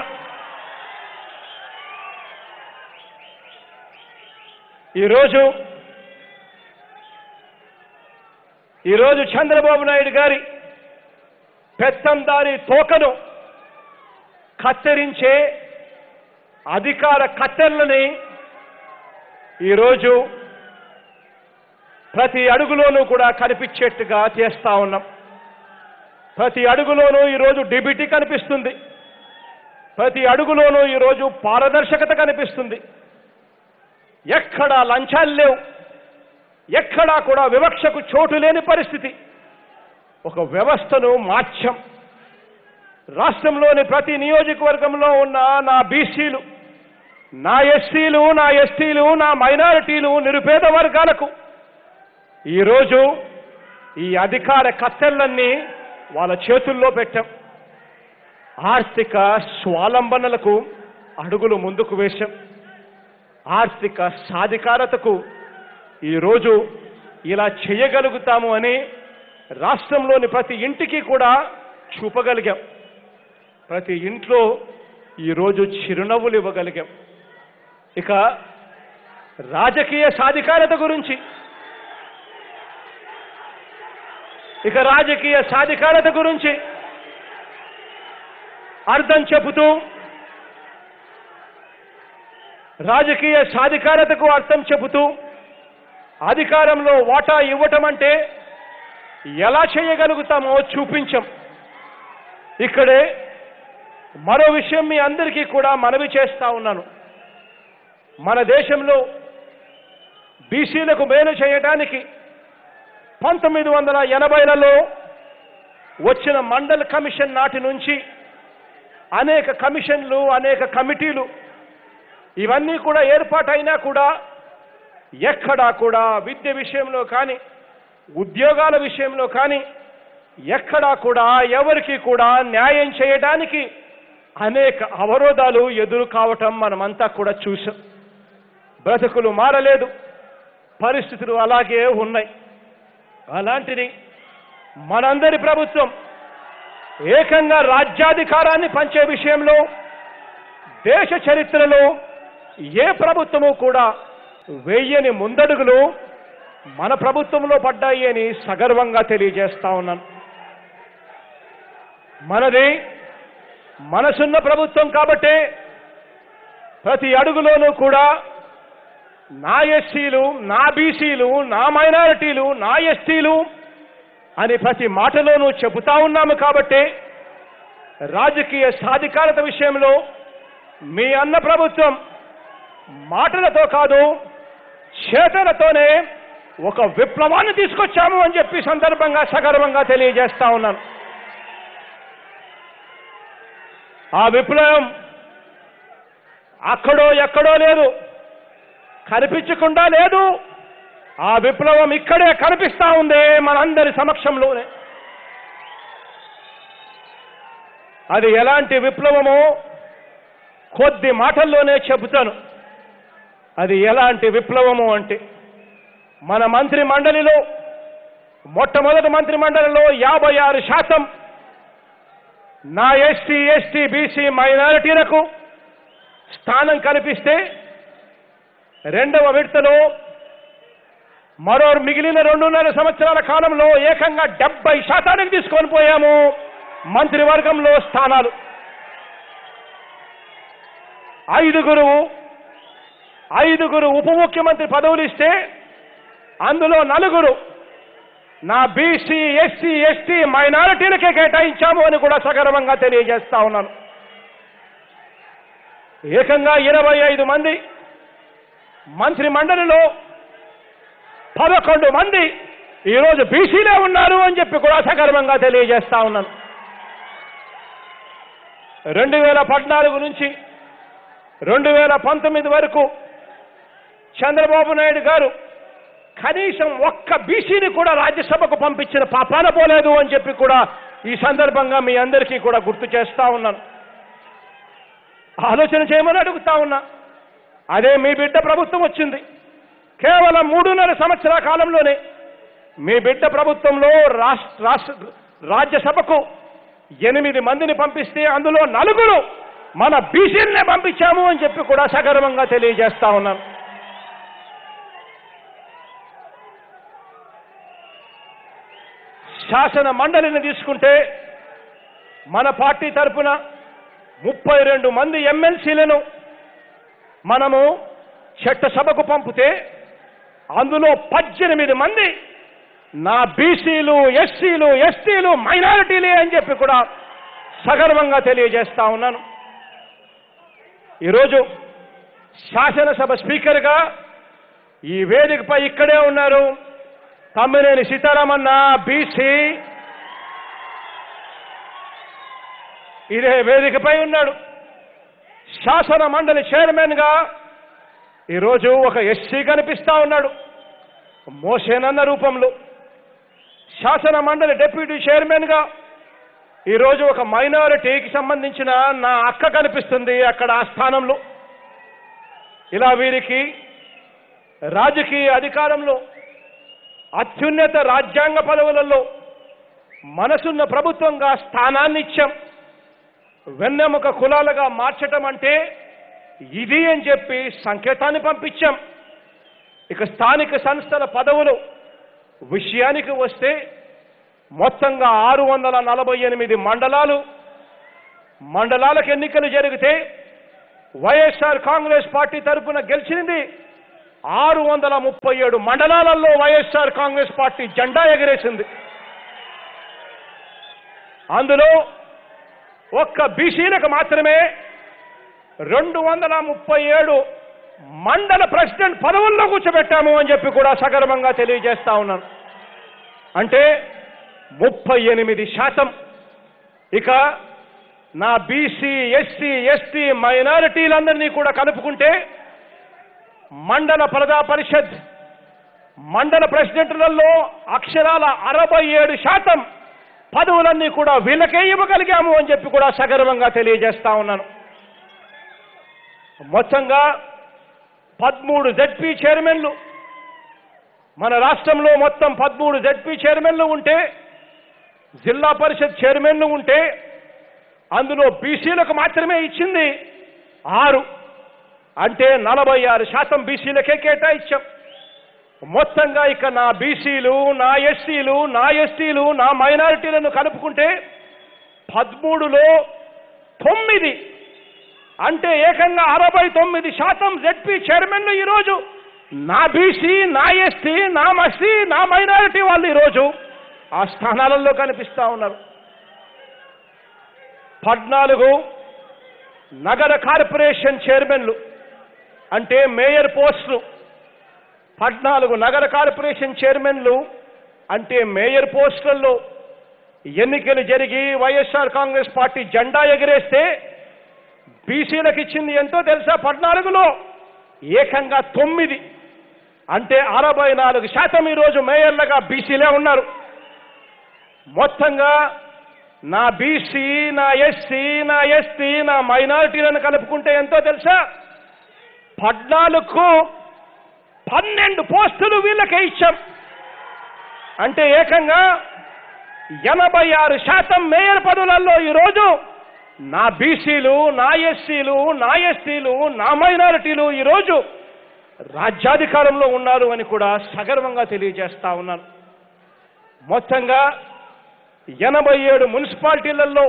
ఈరోజు ఈరోజు చంద్రబాబు నాయుడు గారి పెత్తందారి తోకను కత్తిరించే అధికార కత్తెర్లని ఈరోజు ప్రతి అడుగులోనూ కూడా కనిపించేట్టుగా చేస్తా ఉన్నాం ప్రతి అడుగులోనూ ఈరోజు డిబిటీ కనిపిస్తుంది ప్రతి అడుగులోనూ ఈరోజు పారదర్శకత కనిపిస్తుంది ఎక్కడా లంచాలు లేవు ఎక్కడా కూడా వివక్షకు చోటు లేని పరిస్థితి ఒక వ్యవస్థను మార్చాం రాష్ట్రంలోని ప్రతి నియోజకవర్గంలో ఉన్న నా బీసీలు నా ఎస్సీలు నా ఎస్టీలు నా మైనారిటీలు నిరుపేద వర్గాలకు ఈరోజు ఈ అధికార కత్తెర్లన్నీ వాళ్ళ చేతుల్లో పెట్టాం ఆర్థిక స్వాలంబనలకు అడుగులు ముందుకు వేశాం ఆర్థిక సాధికారతకు ఈరోజు ఇలా చేయగలుగుతాము అని రాష్ట్రంలోని ప్రతి ఇంటికి కూడా చూపగలిగాం ప్రతి ఇంట్లో ఈరోజు చిరునవ్వులు ఇవ్వగలిగాం ఇక రాజకీయ సాధికారత గురించి ఇక రాజకీయ సాధికారత గురించి అర్థం చెబుతూ రాజకీయ సాధికారతకు అర్థం చెబుతూ అధికారంలో వాటా ఇవ్వటం అంటే ఎలా చేయగలుగుతామో చూపించాం ఇక్కడే మరో విషయం మీ అందరికీ కూడా మనవి చేస్తా ఉన్నాను మన దేశంలో బీసీలకు మేలు చేయడానికి పంతొమ్మిది వందల ఎనభైలలో వచ్చిన మండల్ కమిషన్ నాటి నుంచి అనేక కమిషన్లు అనేక కమిటీలు ఇవన్నీ కూడా ఏర్పాటైనా కూడా ఎక్కడా కూడా విద్య విషయంలో కానీ ఉద్యోగాల విషయంలో కానీ ఎక్కడా కూడా ఎవరికి కూడా న్యాయం చేయడానికి అనేక అవరోధాలు ఎదురు కావటం మనమంతా కూడా చూసాం బ్రతుకులు మారలేదు పరిస్థితులు అలాగే ఉన్నాయి అలాంటిది మనందరి ప్రభుత్వం ఏకంగా రాజ్యాధికారాన్ని పంచే విషయంలో దేశ చరిత్రలో ఏ ప్రభుత్వము కూడా వెయ్యని ముందడుగులు మన ప్రభుత్వంలో పడ్డాయి అని సగర్వంగా తెలియజేస్తా ఉన్నాను మనది మనసున్న ప్రభుత్వం కాబట్టే ప్రతి అడుగులోనూ కూడా నా ఎస్సీలు నా బీసీలు నా మైనారిటీలు నా ఎస్టీలు అని ప్రతి మాటలోనూ చెబుతా ఉన్నాము కాబట్టి రాజకీయ సాధికారత విషయంలో మీ అన్న ప్రభుత్వం మాటలతో కాదు చేతలతోనే ఒక విప్లవాన్ని తీసుకొచ్చాము అని చెప్పి సందర్భంగా సగర్వంగా తెలియజేస్తా ఉన్నాను ఆ విప్లవం అక్కడో ఎక్కడో లేదు కనిపించకుండా లేదు ఆ విప్లవం ఇక్కడే కనిపిస్తా ఉంది మనందరి సమక్షంలోనే అది ఎలాంటి విప్లవమో కొద్ది మాటల్లోనే చెబుతాను అది ఎలాంటి విప్లవము అంటే మన మంత్రి మండలిలో మొట్టమొదటి మంత్రి మండలిలో యాభై ఆరు శాతం నా ఎస్టీ ఎస్టీ బీసీ మైనారిటీలకు స్థానం కల్పిస్తే రెండవ విడతలో మరో మిగిలిన రెండున్నర సంవత్సరాల కాలంలో ఏకంగా డెబ్బై శాతానికి తీసుకొని పోయాము మంత్రివర్గంలో స్థానాలు ఐదుగురు ఐదుగురు ఉప ముఖ్యమంత్రి పదవులు ఇస్తే అందులో నలుగురు నా బీసీ ఎస్సీ ఎస్టీ మైనారిటీలకే కేటాయించాము అని కూడా సగర్వంగా తెలియజేస్తా ఉన్నాను ఏకంగా ఇరవై ఐదు మంది మంత్రి మండలిలో పదకొండు మంది ఈరోజు బీసీలే ఉన్నారు అని చెప్పి కూడా సగర్వంగా తెలియజేస్తా ఉన్నాను రెండు వేల పద్నాలుగు నుంచి రెండు వేల పంతొమ్మిది వరకు చంద్రబాబు నాయుడు గారు కనీసం ఒక్క బీసీని కూడా రాజ్యసభకు పంపించిన పాపాన పోలేదు అని చెప్పి కూడా ఈ సందర్భంగా మీ అందరికీ కూడా గుర్తు చేస్తా ఉన్నాను ఆలోచన చేయమని అడుగుతా ఉన్నా అదే మీ బిడ్డ ప్రభుత్వం వచ్చింది కేవలం మూడున్నర సంవత్సరాల కాలంలోనే మీ బిడ్డ ప్రభుత్వంలో రాష్ట్ర రాష్ట్ర రాజ్యసభకు ఎనిమిది మందిని పంపిస్తే అందులో నలుగురు మన బీసీలనే పంపించాము అని చెప్పి కూడా సగర్వంగా తెలియజేస్తా ఉన్నాను శాసన మండలిని తీసుకుంటే మన పార్టీ తరపున ముప్పై రెండు మంది ఎమ్మెల్సీలను మనము చట్టసభకు పంపితే అందులో పద్దెనిమిది మంది నా బీసీలు ఎస్సీలు ఎస్టీలు మైనారిటీలే అని చెప్పి కూడా సగర్వంగా తెలియజేస్తా ఉన్నాను ఈరోజు శాసనసభ స్పీకర్గా ఈ వేదికపై ఇక్కడే ఉన్నారు తమ్మినేని సీతారామన్న బీసీ ఇదే వేదికపై ఉన్నాడు శాసన మండలి చైర్మన్ గా ఈరోజు ఒక ఎస్సీ కనిపిస్తా ఉన్నాడు మోసేనన్న రూపంలో శాసన మండలి డిప్యూటీ చైర్మన్ గా ఈరోజు ఒక మైనారిటీకి సంబంధించిన నా అక్క కనిపిస్తుంది అక్కడ ఆ స్థానంలో ఇలా వీరికి రాజకీయ అధికారంలో అత్యున్నత రాజ్యాంగ పదవులలో మనసున్న ప్రభుత్వంగా స్థానాన్ని ఇచ్చాం వెన్నెముక కులాలుగా మార్చటం అంటే ఇది అని చెప్పి సంకేతాన్ని పంపించాం ఇక స్థానిక సంస్థల పదవులు విషయానికి వస్తే మొత్తంగా ఆరు వందల నలభై ఎనిమిది మండలాలు మండలాలకు ఎన్నికలు జరిగితే వైఎస్ఆర్ కాంగ్రెస్ పార్టీ తరఫున గెలిచింది ఆరు వందల ముప్పై ఏడు మండలాలలో వైఎస్ఆర్ కాంగ్రెస్ పార్టీ జెండా ఎగరేసింది అందులో ఒక్క బీసీలకు మాత్రమే రెండు వందల ముప్పై ఏడు మండల ప్రెసిడెంట్ పదవుల్లో కూర్చోబెట్టాము అని చెప్పి కూడా సగర్వంగా తెలియజేస్తా ఉన్నాను అంటే ముప్పై ఎనిమిది శాతం ఇక నా బీసీ ఎస్సీ ఎస్టీ మైనారిటీలందరినీ కూడా కలుపుకుంటే మండల ప్రజా పరిషత్ మండల ప్రెసిడెంట్లలో అక్షరాల అరవై ఏడు శాతం పదవులన్నీ కూడా వీళ్ళకే ఇవ్వగలిగాము అని చెప్పి కూడా సగర్వంగా తెలియజేస్తా ఉన్నాను మొత్తంగా పదమూడు జడ్పీ చైర్మన్లు మన రాష్ట్రంలో మొత్తం పదమూడు జడ్పీ చైర్మన్లు ఉంటే జిల్లా పరిషత్ చైర్మన్లు ఉంటే అందులో బీసీలకు మాత్రమే ఇచ్చింది ఆరు అంటే నలభై ఆరు శాతం బీసీలకే కేటాయించాం మొత్తంగా ఇక నా బీసీలు నా ఎస్సీలు నా ఎస్టీలు నా మైనారిటీలను కలుపుకుంటే పదమూడులో తొమ్మిది అంటే ఏకంగా అరవై తొమ్మిది శాతం జెడ్పీ చైర్మన్లు ఈరోజు నా బీసీ నా ఎస్టీ నా మస్సీ నా మైనారిటీ వాళ్ళు ఈరోజు ఆ స్థానాలలో కనిపిస్తా ఉన్నారు పద్నాలుగు నగర కార్పొరేషన్ చైర్మన్లు అంటే మేయర్ పోస్టులు పద్నాలుగు నగర కార్పొరేషన్ చైర్మన్లు అంటే మేయర్ పోస్టులలో ఎన్నికలు జరిగి వైఎస్ఆర్ కాంగ్రెస్ పార్టీ జెండా ఎగిరేస్తే బీసీలకు ఇచ్చింది ఎంతో తెలుసా పద్నాలుగులో ఏకంగా తొమ్మిది అంటే అరవై నాలుగు శాతం ఈరోజు మేయర్లుగా బీసీలే ఉన్నారు మొత్తంగా నా బీసీ నా ఎస్సీ నా ఎస్టీ నా మైనారిటీలను కలుపుకుంటే ఎంతో తెలుసా పద్నాలుగు పన్నెండు పోస్టులు వీళ్ళకే ఇచ్చాం అంటే ఏకంగా ఎనభై ఆరు శాతం మేయర్ పదవులలో ఈరోజు నా బీసీలు నా ఎస్సీలు నా ఎస్టీలు నా మైనారిటీలు ఈరోజు రాజ్యాధికారంలో ఉన్నారు అని కూడా సగర్వంగా తెలియజేస్తా ఉన్నాను మొత్తంగా ఎనభై ఏడు మున్సిపాలిటీలలో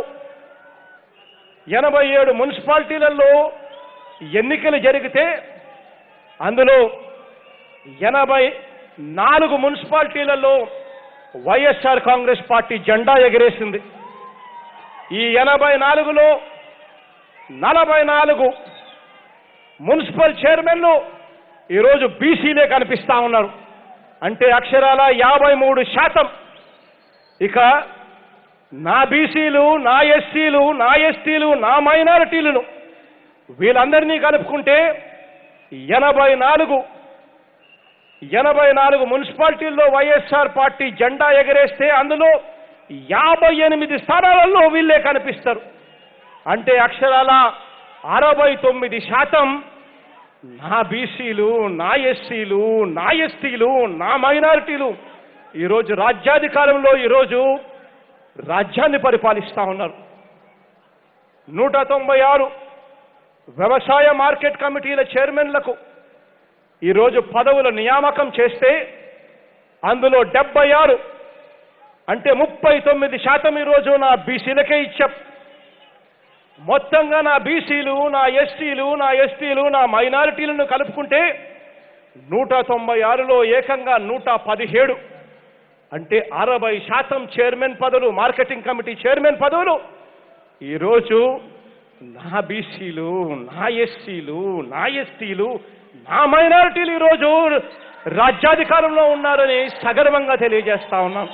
ఎనభై ఏడు మున్సిపాలిటీలలో ఎన్నికలు జరిగితే అందులో ఎనభై నాలుగు మున్సిపాలిటీలలో వైఎస్ఆర్ కాంగ్రెస్ పార్టీ జెండా ఎగరేసింది ఈ ఎనభై నాలుగులో నలభై నాలుగు మున్సిపల్ చైర్మన్లు ఈరోజు బీసీలే కనిపిస్తా ఉన్నారు అంటే అక్షరాల యాభై మూడు శాతం ఇక నా బీసీలు నా ఎస్సీలు నా ఎస్టీలు నా మైనారిటీలను వీళ్ళందరినీ కలుపుకుంటే ఎనభై నాలుగు ఎనభై నాలుగు మున్సిపాలిటీల్లో వైఎస్ఆర్ పార్టీ జెండా ఎగరేస్తే అందులో యాభై ఎనిమిది స్థానాలలో వీళ్ళే కనిపిస్తారు అంటే అక్షరాల అరవై తొమ్మిది శాతం నా బీసీలు నా ఎస్సీలు నా ఎస్టీలు నా మైనారిటీలు ఈరోజు రాజ్యాధికారంలో ఈరోజు రాజ్యాన్ని పరిపాలిస్తా ఉన్నారు నూట తొంభై ఆరు వ్యవసాయ మార్కెట్ కమిటీల చైర్మన్లకు ఈరోజు పదవుల నియామకం చేస్తే అందులో డెబ్బై ఆరు అంటే ముప్పై తొమ్మిది శాతం ఈరోజు నా బీసీలకే ఇచ్చాం మొత్తంగా నా బీసీలు నా ఎస్టీలు నా ఎస్టీలు నా మైనారిటీలను కలుపుకుంటే నూట తొంభై ఆరులో ఏకంగా నూట పదిహేడు అంటే అరవై శాతం చైర్మన్ పదవులు మార్కెటింగ్ కమిటీ చైర్మన్ పదవులు ఈరోజు నా బీసీలు నా ఎస్సీలు నా ఎస్టీలు నా మైనారిటీలు ఈరోజు రాజ్యాధికారంలో ఉన్నారని సగర్వంగా తెలియజేస్తా ఉన్నాం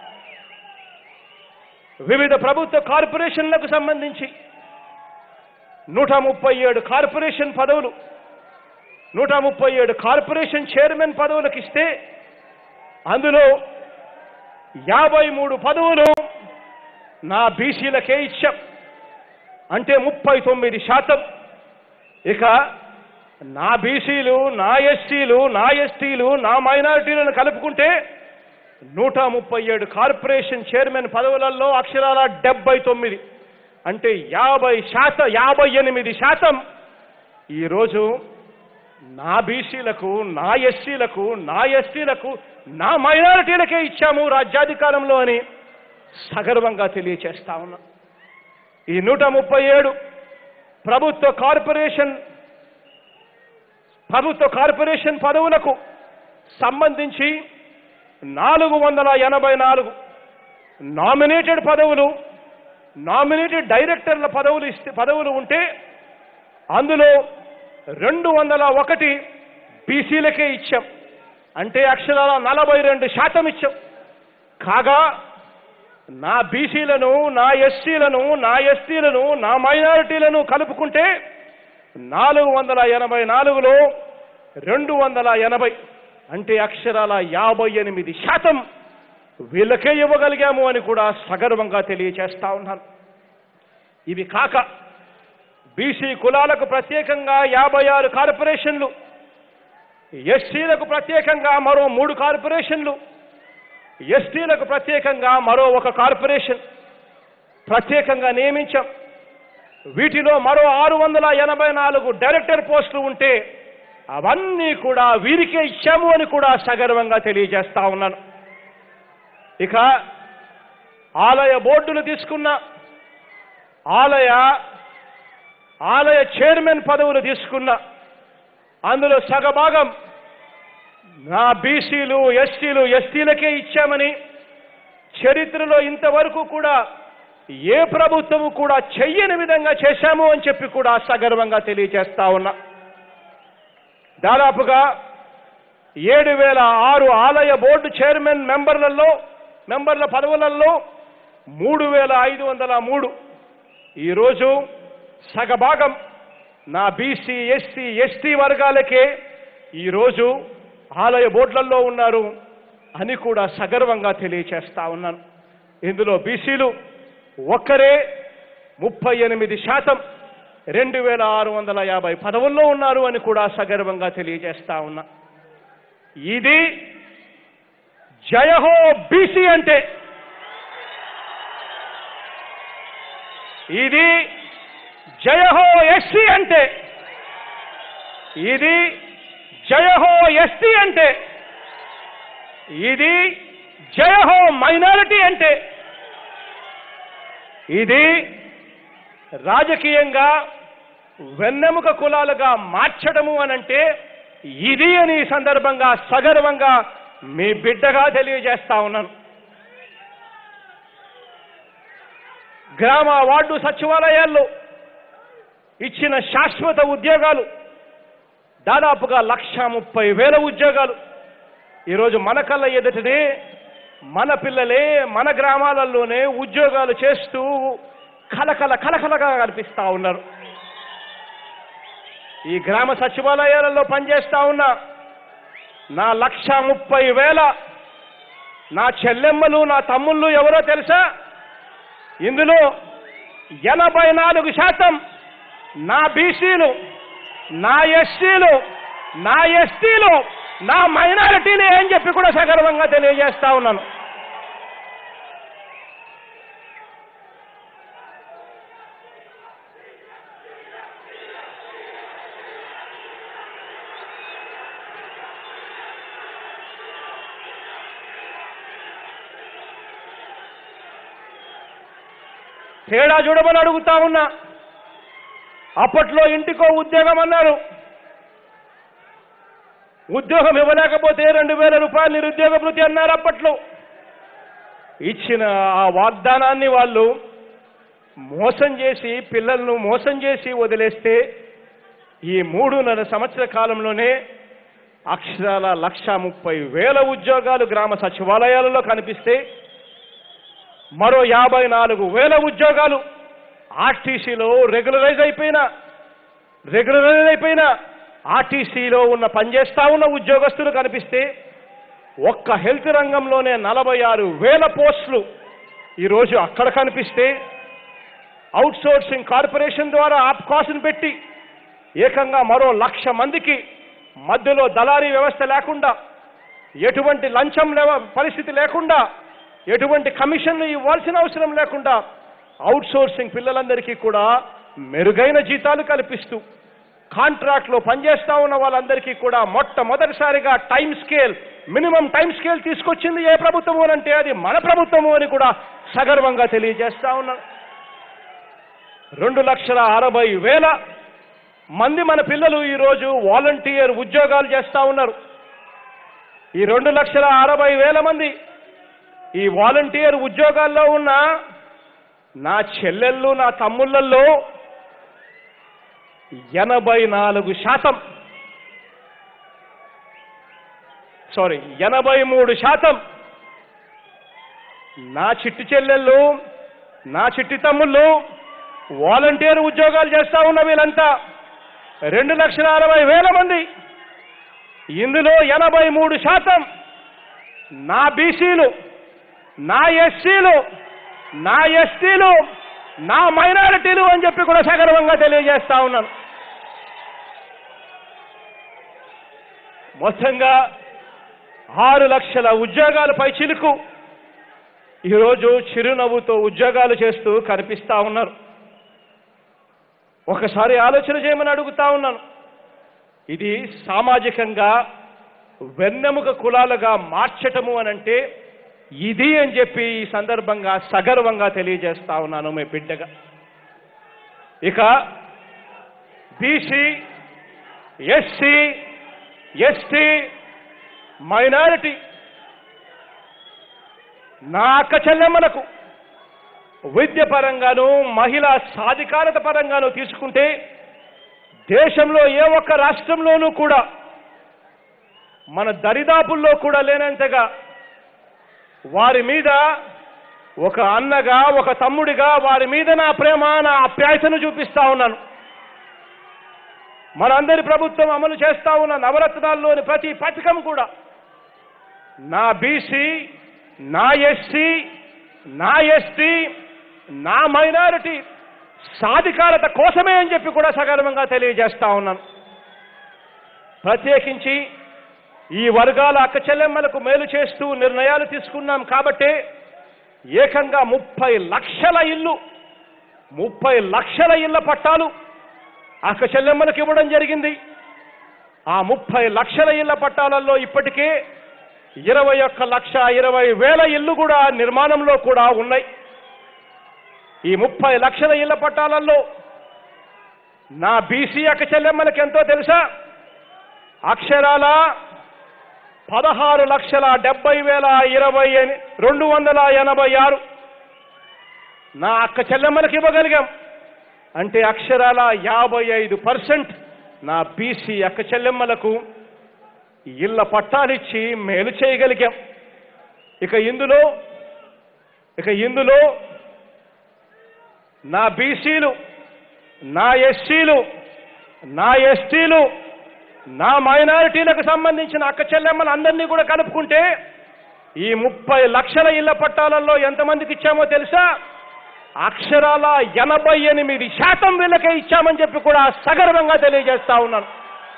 వివిధ ప్రభుత్వ కార్పొరేషన్లకు సంబంధించి నూట ముప్పై ఏడు కార్పొరేషన్ పదవులు నూట ముప్పై ఏడు కార్పొరేషన్ చైర్మన్ పదవులకు ఇస్తే అందులో యాభై మూడు పదవులు నా బీసీలకే ఇచ్చాం అంటే ముప్పై తొమ్మిది శాతం ఇక నా బీసీలు నా ఎస్టీలు నా ఎస్టీలు నా మైనారిటీలను కలుపుకుంటే నూట ముప్పై ఏడు కార్పొరేషన్ చైర్మన్ పదవులలో అక్షరాల డెబ్బై తొమ్మిది అంటే యాభై శాతం యాభై ఎనిమిది శాతం ఈరోజు నా బీసీలకు నా ఎస్సీలకు నా ఎస్టీలకు నా మైనారిటీలకే ఇచ్చాము రాజ్యాధికారంలో అని సగర్వంగా తెలియచేస్తా ఉన్నా ఈ నూట ముప్పై ఏడు ప్రభుత్వ కార్పొరేషన్ ప్రభుత్వ కార్పొరేషన్ పదవులకు సంబంధించి నాలుగు వందల ఎనభై నాలుగు నామినేటెడ్ పదవులు నామినేటెడ్ డైరెక్టర్ల పదవులు ఇస్తే పదవులు ఉంటే అందులో రెండు వందల ఒకటి బీసీలకే ఇచ్చాం అంటే అక్షరాల నలభై రెండు శాతం ఇచ్చాం కాగా నా బీసీలను నా ఎస్సీలను నా ఎస్టీలను నా మైనారిటీలను కలుపుకుంటే నాలుగు వందల ఎనభై నాలుగులో రెండు వందల ఎనభై అంటే అక్షరాల యాభై ఎనిమిది శాతం వీళ్ళకే ఇవ్వగలిగాము అని కూడా సగర్వంగా తెలియచేస్తా ఉన్నాను ఇవి కాక బీసీ కులాలకు ప్రత్యేకంగా యాభై ఆరు కార్పొరేషన్లు ఎస్సీలకు ప్రత్యేకంగా మరో మూడు కార్పొరేషన్లు ఎస్టీలకు ప్రత్యేకంగా మరో ఒక కార్పొరేషన్ ప్రత్యేకంగా నియమించాం వీటిలో మరో ఆరు వందల ఎనభై నాలుగు డైరెక్టర్ పోస్టులు ఉంటే అవన్నీ కూడా వీరికే ఇచ్చాము అని కూడా సగర్వంగా తెలియజేస్తా ఉన్నాను ఇక ఆలయ బోర్డులు తీసుకున్న ఆలయ ఆలయ చైర్మన్ పదవులు తీసుకున్న అందులో సగభాగం నా బీసీలు ఎస్టీలు ఎస్టీలకే ఇచ్చామని చరిత్రలో ఇంతవరకు కూడా ఏ ప్రభుత్వము కూడా చెయ్యని విధంగా చేశాము అని చెప్పి కూడా సగర్వంగా తెలియజేస్తా ఉన్నా దాదాపుగా ఏడు వేల ఆరు ఆలయ బోర్డు చైర్మన్ మెంబర్లలో మెంబర్ల పదవులలో మూడు వేల ఐదు వందల మూడు ఈరోజు సగభాగం నా బీసీ ఎస్సీ ఎస్టీ వర్గాలకే ఈరోజు ఆలయ బోర్డులలో ఉన్నారు అని కూడా సగర్వంగా తెలియచేస్తా ఉన్నాను ఇందులో బీసీలు ఒక్కరే ముప్పై ఎనిమిది శాతం రెండు వేల ఆరు వందల యాభై పదవుల్లో ఉన్నారు అని కూడా సగర్వంగా తెలియజేస్తా ఉన్నా ఇది జయహో బీసీ అంటే ఇది జయహో ఎస్సీ అంటే ఇది జయహో ఎస్టీ అంటే ఇది జయహో మైనారిటీ అంటే ఇది రాజకీయంగా వెన్నెముక కులాలుగా మార్చడము అనంటే ఇది అని ఈ సందర్భంగా సగర్వంగా మీ బిడ్డగా తెలియజేస్తా ఉన్నాను గ్రామ వార్డు సచివాలయాల్లో ఇచ్చిన శాశ్వత ఉద్యోగాలు దాదాపుగా లక్ష ముప్పై వేల ఉద్యోగాలు ఈరోజు మన కళ్ళ ఎదుటనే మన పిల్లలే మన గ్రామాలలోనే ఉద్యోగాలు చేస్తూ కలకల కలకలగా కనిపిస్తా ఉన్నారు ఈ గ్రామ సచివాలయాలలో పనిచేస్తా ఉన్న నా లక్ష ముప్పై వేల నా చెల్లెమ్మలు నా తమ్ముళ్ళు ఎవరో తెలుసా ఇందులో ఎనభై నాలుగు శాతం నా బీసీలు నా ఎస్సీలు నా ఎస్టీలు నా మైనారిటీలు అని చెప్పి కూడా సగర్వంగా తెలియజేస్తా ఉన్నాను తేడా చూడమని అడుగుతా ఉన్నా అప్పట్లో ఇంటికో ఉద్యోగం అన్నారు ఉద్యోగం ఇవ్వలేకపోతే రెండు వేల రూపాయలు నిరుద్యోగ భృతి అన్నారు అప్పట్లో ఇచ్చిన ఆ వాగ్దానాన్ని వాళ్ళు మోసం చేసి పిల్లలను మోసం చేసి వదిలేస్తే ఈ మూడున్నర సంవత్సర కాలంలోనే అక్షరాల లక్ష ముప్పై వేల ఉద్యోగాలు గ్రామ సచివాలయాలలో కనిపిస్తే మరో యాభై నాలుగు వేల ఉద్యోగాలు ఆర్టీసీలో రెగ్యులరైజ్ అయిపోయిన రెగ్యులరైజ్ అయిపోయిన ఆర్టీసీలో ఉన్న పనిచేస్తా ఉన్న ఉద్యోగస్తులు కనిపిస్తే ఒక్క హెల్త్ రంగంలోనే నలభై ఆరు వేల పోస్టులు ఈరోజు అక్కడ కనిపిస్తే అవుట్ సోర్సింగ్ కార్పొరేషన్ ద్వారా ఆప్ కాస్ట్ని పెట్టి ఏకంగా మరో లక్ష మందికి మధ్యలో దళారీ వ్యవస్థ లేకుండా ఎటువంటి లంచం లేవ పరిస్థితి లేకుండా ఎటువంటి కమిషన్లు ఇవ్వాల్సిన అవసరం లేకుండా అవుట్ సోర్సింగ్ పిల్లలందరికీ కూడా మెరుగైన జీతాలు కల్పిస్తూ కాంట్రాక్ట్లో పనిచేస్తా ఉన్న వాళ్ళందరికీ కూడా మొట్టమొదటిసారిగా time scale minimum time scale తీసుకొచ్చింది ఏ ప్రభుత్వము అని అంటే అది మన ప్రభుత్వము అని కూడా సగర్వంగా తెలియజేస్తా ఉన్నాను రెండు లక్షల అరవై వేల మంది మన పిల్లలు ఈరోజు వాలంటీర్ ఉద్యోగాలు చేస్తా ఉన్నారు ఈ రెండు లక్షల అరవై వేల మంది ఈ వాలంటీర్ ఉద్యోగాల్లో ఉన్న నా చెల్లెళ్ళు నా తమ్ముళ్ళల్లో ఎనభై నాలుగు శాతం సారీ ఎనభై మూడు శాతం నా చిట్టి చెల్లెళ్ళు నా చిట్టి తమ్ముళ్ళు వాలంటీర్ ఉద్యోగాలు చేస్తా ఉన్న వీళ్ళంతా రెండు లక్షల అరవై వేల మంది ఇందులో ఎనభై మూడు శాతం నా బీసీలు నా ఎస్సీలు నా ఎస్టీలు నా మైనారిటీలు అని చెప్పి కూడా సగర్వంగా తెలియజేస్తా ఉన్నాను మొత్తంగా ఆరు లక్షల ఉద్యోగాలపై చిలుకు ఈరోజు చిరునవ్వుతో ఉద్యోగాలు చేస్తూ కనిపిస్తా ఉన్నారు ఒకసారి ఆలోచన చేయమని అడుగుతా ఉన్నాను ఇది సామాజికంగా వెన్నెముక కులాలుగా మార్చటము అనంటే ఇది అని చెప్పి ఈ సందర్భంగా సగర్వంగా తెలియజేస్తా ఉన్నాను మీ బిడ్డగా ఇక బీసీ ఎస్సీ ఎస్టీ మైనారిటీ నా అక్క చెల్లెమ్మలకు విద్య పరంగాను మహిళా సాధికారత పరంగాను తీసుకుంటే దేశంలో ఏ ఒక్క రాష్ట్రంలోనూ కూడా మన దరిదాపుల్లో కూడా లేనంతగా వారి మీద ఒక అన్నగా ఒక తమ్ముడిగా వారి మీద నా ప్రేమ నా అప్యాయతను చూపిస్తా ఉన్నాను మనందరి ప్రభుత్వం అమలు చేస్తా ఉన్న నవరత్నాల్లోని ప్రతి పథకం కూడా నా బీసీ నా ఎస్సీ నా ఎస్టీ నా మైనారిటీ సాధికారత కోసమే అని చెప్పి కూడా సగర్వంగా తెలియజేస్తా ఉన్నాను ప్రత్యేకించి ఈ వర్గాల అక్క చెల్లెమ్మలకు మేలు చేస్తూ నిర్ణయాలు తీసుకున్నాం కాబట్టి ఏకంగా ముప్పై లక్షల ఇల్లు ముప్పై లక్షల ఇళ్ల పట్టాలు అక్క చెల్లెమ్మలకు ఇవ్వడం జరిగింది ఆ ముప్పై లక్షల ఇళ్ల పట్టాలలో ఇప్పటికే ఇరవై ఒక్క లక్ష ఇరవై వేల ఇల్లు కూడా నిర్మాణంలో కూడా ఉన్నాయి ఈ ముప్పై లక్షల ఇళ్ల పట్టాలలో నా బీసీ అక్క చెల్లెమ్మలకి ఎంతో తెలుసా అక్షరాల పదహారు లక్షల డెబ్బై వేల ఇరవై ఎని- రెండు వందల ఎనభై ఆరు నా అక్క చెల్లెమ్మలకి ఇవ్వగలిగాం అంటే అక్షరాల యాభై ఐదు పర్సెంట్ నా బీసీ అక్క చెల్లెమ్మలకు ఇళ్ల పట్టాలిచ్చి మేలు చేయగలిగాం ఇక ఇందులో ఇక ఇందులో నా బీసీలు నా ఎస్సీలు నా ఎస్టీలు నా మైనారిటీలకు సంబంధించిన అక్క చెల్లెమ్మలు అందరినీ కూడా కలుపుకుంటే ఈ ముప్పై లక్షల ఇళ్ల పట్టాలలో ఎంతమందికి ఇచ్చామో తెలుసా అక్షరాల ఎనభై ఎనిమిది శాతం వీళ్ళకే ఇచ్చామని చెప్పి కూడా సగర్వంగా తెలియజేస్తా ఉన్నాను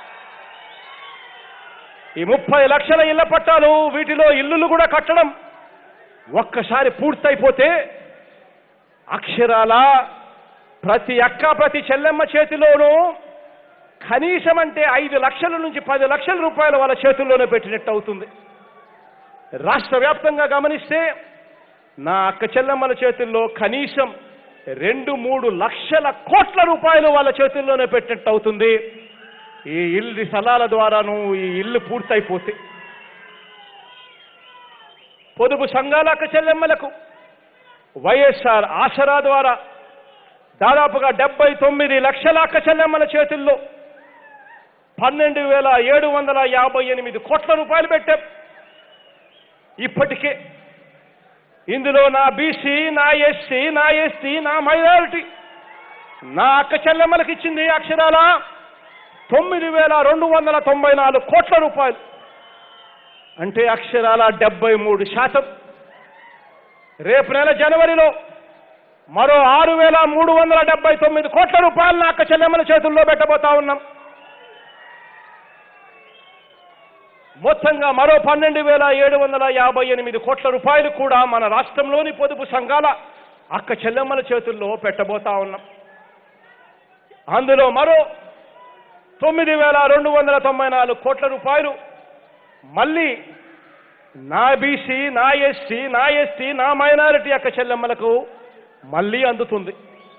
ఈ ముప్పై లక్షల ఇళ్ల పట్టాలు వీటిలో ఇల్లులు కూడా కట్టడం ఒక్కసారి పూర్తయిపోతే అక్షరాల ప్రతి అక్క ప్రతి చెల్లెమ్మ చేతిలోనూ కనీసం అంటే ఐదు లక్షల నుంచి పది లక్షల రూపాయలు వాళ్ళ చేతుల్లోనే పెట్టినట్టు అవుతుంది రాష్ట్ర వ్యాప్తంగా గమనిస్తే నా అక్క చెల్లెమ్మల చేతుల్లో కనీసం రెండు మూడు లక్షల కోట్ల రూపాయలు వాళ్ళ చేతుల్లోనే పెట్టినట్టు అవుతుంది ఈ ఇల్లు స్థలాల ద్వారాను ఈ ఇల్లు పూర్తయిపోతే పొదుపు సంఘాల అక్క చెల్లెమ్మలకు వైఎస్ఆర్ ఆసరా ద్వారా దాదాపుగా డెబ్బై తొమ్మిది లక్షల అక్క చెల్లెమ్మల చేతుల్లో పన్నెండు వేల ఏడు వందల యాభై ఎనిమిది కోట్ల రూపాయలు పెట్టాం ఇప్పటికే ఇందులో నా బీసీ నా ఎస్సీ నా ఎస్టీ నా మైనారిటీ నా అక్క చెల్లెమ్మలకు ఇచ్చింది అక్షరాల తొమ్మిది వేల రెండు వందల తొంభై నాలుగు కోట్ల రూపాయలు అంటే అక్షరాల డెబ్బై మూడు శాతం రేపు నెల జనవరిలో మరో ఆరు వేల మూడు వందల డెబ్బై తొమ్మిది కోట్ల రూపాయలు నా అక్క చెల్లెమ్మల చేతుల్లో పెట్టబోతా ఉన్నాం మొత్తంగా మరో పన్నెండు వేల ఏడు వందల యాభై ఎనిమిది కోట్ల రూపాయలు కూడా మన రాష్ట్రంలోని పొదుపు సంఘాల అక్క చెల్లెమ్మల చేతుల్లో పెట్టబోతా ఉన్నాం అందులో మరో తొమ్మిది వేల రెండు వందల తొంభై నాలుగు కోట్ల రూపాయలు మళ్ళీ నా బీసీ నా ఎస్సీ నా ఎస్టీ నా మైనారిటీ అక్క చెల్లెమ్మలకు మళ్ళీ అందుతుంది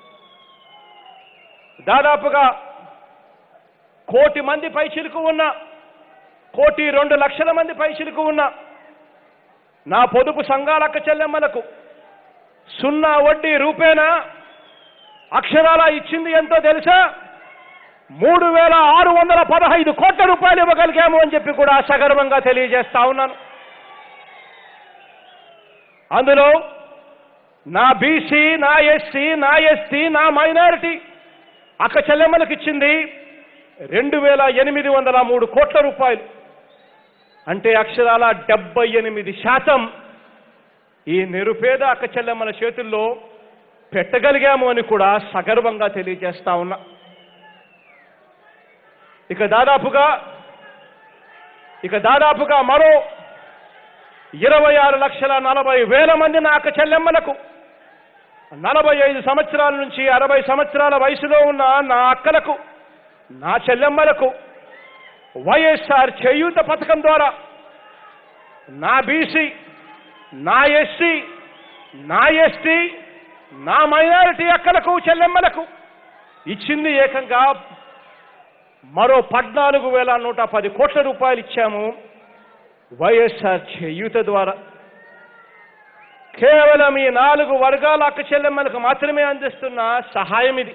దాదాపుగా కోటి మంది పైచిలుకు ఉన్న కోటి రెండు లక్షల మంది పైచిలుకు ఉన్న నా పొదుపు సంఘాలక్క చెల్లెమ్మలకు సున్నా వడ్డీ రూపేనా అక్షరాల ఇచ్చింది ఎంతో తెలుసా మూడు వేల ఆరు వందల పదహైదు కోట్ల రూపాయలు ఇవ్వగలిగాము అని చెప్పి కూడా సగర్వంగా తెలియజేస్తా ఉన్నాను అందులో నా బీసీ నా ఎస్సీ నా ఎస్టీ నా మైనారిటీ అక్క చెల్లెమ్మలకు ఇచ్చింది రెండు వేల ఎనిమిది వందల మూడు కోట్ల రూపాయలు అంటే అక్షరాల డెబ్బై ఎనిమిది శాతం ఈ నిరుపేద అక్క చెల్లెమ్మల చేతుల్లో పెట్టగలిగాము అని కూడా సగర్వంగా తెలియజేస్తా ఉన్నా ఇక దాదాపుగా ఇక దాదాపుగా మరో ఇరవై ఆరు లక్షల నలభై వేల మంది నా అక్క చెల్లెమ్మలకు నలభై ఐదు సంవత్సరాల నుంచి అరవై సంవత్సరాల వయసులో ఉన్న నా అక్కలకు నా చెల్లెమ్మలకు వైఎస్ఆర్ చేయూత పథకం ద్వారా నా బీసీ నా ఎస్సీ నా ఎస్టీ నా మైనారిటీ అక్కలకు చెల్లెమ్మలకు ఇచ్చింది ఏకంగా మరో పద్నాలుగు వేల నూట పది కోట్ల రూపాయలు ఇచ్చాము వైఎస్ఆర్ చేయూత ద్వారా కేవలం ఈ నాలుగు వర్గాల అక్క చెల్లెమ్మలకు మాత్రమే అందిస్తున్న సహాయం ఇది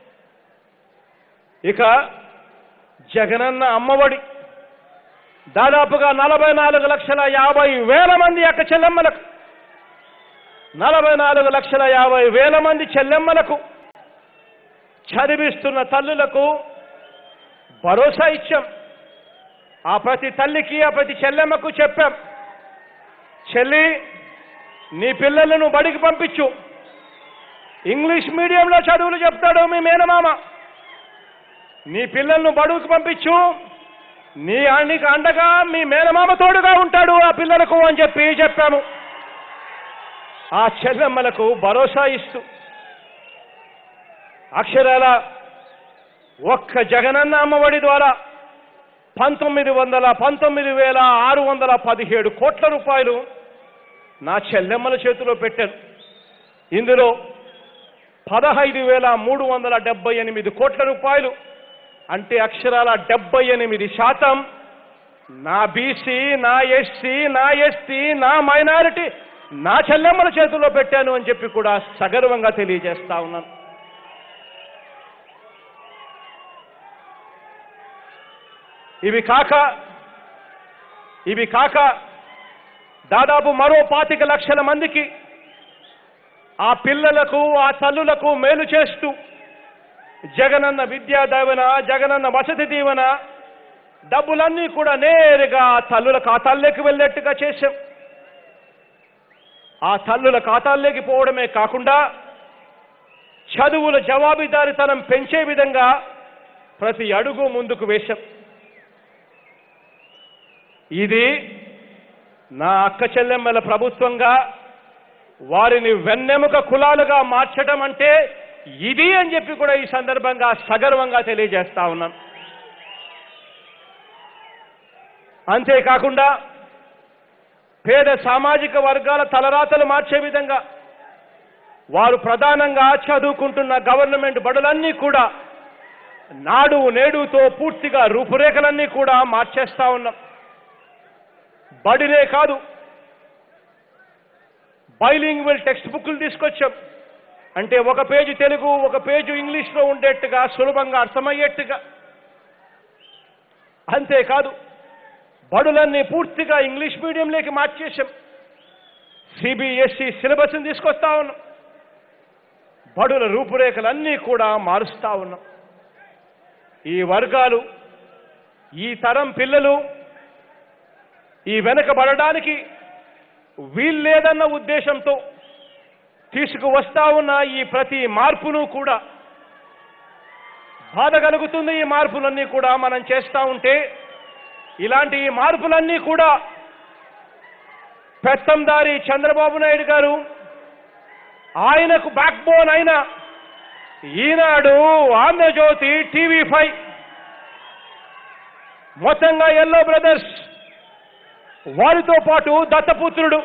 ఇక జగనన్న అమ్మఒడి దాదాపుగా నలభై నాలుగు లక్షల యాభై వేల మంది అక్క చెల్లెమ్మలకు నలభై నాలుగు లక్షల యాభై వేల మంది చెల్లెమ్మలకు చదివిస్తున్న తల్లులకు భరోసా ఇచ్చాం ఆ ప్రతి తల్లికి ఆ ప్రతి చెల్లెమ్మకు చెప్పాం చెల్లి నీ పిల్లలను బడికి పంపించు ఇంగ్లీష్ మీడియంలో చదువులు చెప్తాడు మీ మేనమామ నీ పిల్లలను బడువుకు పంపించు నీ నీకు అండగా మీ మేనమామ తోడుగా ఉంటాడు ఆ పిల్లలకు అని చెప్పి చెప్పాము ఆ చెల్లెమ్మలకు భరోసా ఇస్తూ అక్షరాల ఒక్క జగనన్న అమ్మఒడి ద్వారా పంతొమ్మిది వందల పంతొమ్మిది వేల ఆరు వందల పదిహేడు కోట్ల రూపాయలు నా చెల్లెమ్మల చేతిలో పెట్టాను ఇందులో పదహైదు వేల మూడు వందల డెబ్బై ఎనిమిది కోట్ల రూపాయలు అంటే అక్షరాల డెబ్బై ఎనిమిది శాతం నా బీసీ నా ఎస్సీ నా ఎస్టీ నా మైనారిటీ నా చెల్లెమ్మల చేతుల్లో పెట్టాను అని చెప్పి కూడా సగర్వంగా తెలియజేస్తా ఉన్నాను ఇవి కాక ఇవి కాక దాదాపు మరో పాతిక లక్షల మందికి ఆ పిల్లలకు ఆ తల్లులకు మేలు చేస్తూ జగనన్న విద్యా దీవెన జగనన్న వసతి దీవెన డబ్బులన్నీ కూడా నేరుగా ఆ తల్లుల ఖాతాల్లోకి వెళ్ళేట్టుగా చేశాం ఆ తల్లుల ఖాతాల్లోకి పోవడమే కాకుండా చదువుల జవాబుదారితనం పెంచే విధంగా ప్రతి అడుగు ముందుకు వేశాం ఇది నా అక్క చెల్లెమ్మల ప్రభుత్వంగా వారిని వెన్నెముక కులాలుగా మార్చడం అంటే ఇది అని చెప్పి కూడా ఈ సందర్భంగా సగర్వంగా తెలియజేస్తా ఉన్నాను అంతేకాకుండా పేద సామాజిక వర్గాల తలరాతలు మార్చే విధంగా వారు ప్రధానంగా చదువుకుంటున్న గవర్నమెంట్ బడులన్నీ కూడా నాడు నేడుతో పూర్తిగా రూపురేఖలన్నీ కూడా మార్చేస్తా ఉన్నాం బడినే కాదు బైలింగ్వల్ టెక్స్ట్ బుక్లు తీసుకొచ్చాం అంటే ఒక పేజీ తెలుగు ఒక పేజీ ఇంగ్లీష్లో ఉండేట్టుగా సులభంగా అర్థమయ్యేట్టుగా అంతేకాదు బడులన్నీ పూర్తిగా ఇంగ్లీష్ మీడియంలోకి మార్చేశాం సిబిఎస్ఈ సిలబస్ని తీసుకొస్తా ఉన్నాం బడుల రూపురేఖలన్నీ కూడా మారుస్తా ఉన్నాం ఈ వర్గాలు ఈ తరం పిల్లలు ఈ వెనకబడడానికి వీల్లేదన్న ఉద్దేశంతో తీసుకువస్తా ఉన్న ఈ ప్రతి మార్పును కూడా బాధ కలుగుతుంది ఈ మార్పులన్నీ కూడా మనం చేస్తా ఉంటే ఇలాంటి ఈ మార్పులన్నీ కూడా పెత్తందారి చంద్రబాబు నాయుడు గారు ఆయనకు బ్యాక్ బోన్ అయిన ఈనాడు ఆంధ్రజ్యోతి టీవీ ఫైవ్ మొత్తంగా ఎల్లో బ్రదర్స్ వారితో పాటు దత్తపుత్రుడు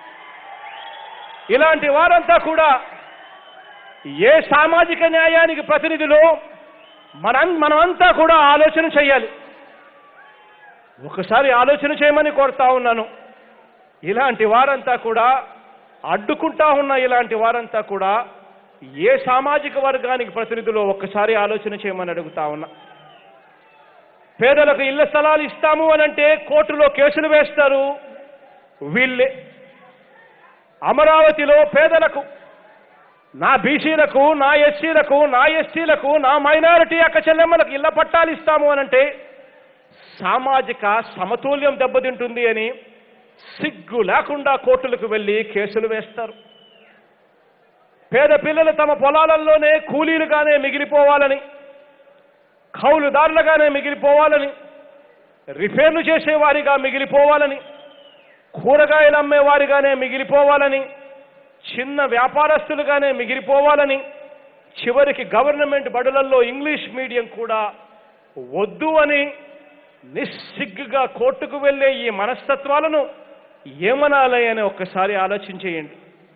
ఇలాంటి వారంతా కూడా ఏ సామాజిక న్యాయానికి ప్రతినిధులు మనం మనమంతా కూడా ఆలోచన చేయాలి ఒకసారి ఆలోచన చేయమని కోరుతా ఉన్నాను ఇలాంటి వారంతా కూడా అడ్డుకుంటా ఉన్న ఇలాంటి వారంతా కూడా ఏ సామాజిక వర్గానికి ప్రతినిధులు ఒక్కసారి ఆలోచన చేయమని అడుగుతా ఉన్నా పేదలకు ఇళ్ల స్థలాలు ఇస్తాము అని అంటే కోర్టులో కేసులు వేస్తారు వీళ్ళే అమరావతిలో పేదలకు నా బీసీలకు నా ఎస్సీలకు నా ఎస్టీలకు నా మైనారిటీ అక్క చెల్లెమ్మలకు ఇళ్ల పట్టాలు ఇస్తాము అనంటే సామాజిక సమతుల్యం దెబ్బతింటుంది అని సిగ్గు లేకుండా కోర్టులకు వెళ్ళి కేసులు వేస్తారు పేద పిల్లలు తమ పొలాలలోనే కూలీలుగానే మిగిలిపోవాలని కౌలుదారులుగానే మిగిలిపోవాలని రిపేర్లు చేసేవారిగా మిగిలిపోవాలని కూరగాయలు అమ్మేవారిగానే మిగిలిపోవాలని చిన్న వ్యాపారస్తులుగానే మిగిలిపోవాలని చివరికి గవర్నమెంట్ బడులలో ఇంగ్లీష్ మీడియం కూడా వద్దు అని నిస్సిగ్గుగా కోర్టుకు వెళ్ళే ఈ మనస్తత్వాలను ఏమనాలి అని ఒక్కసారి ఆలోచించేయండి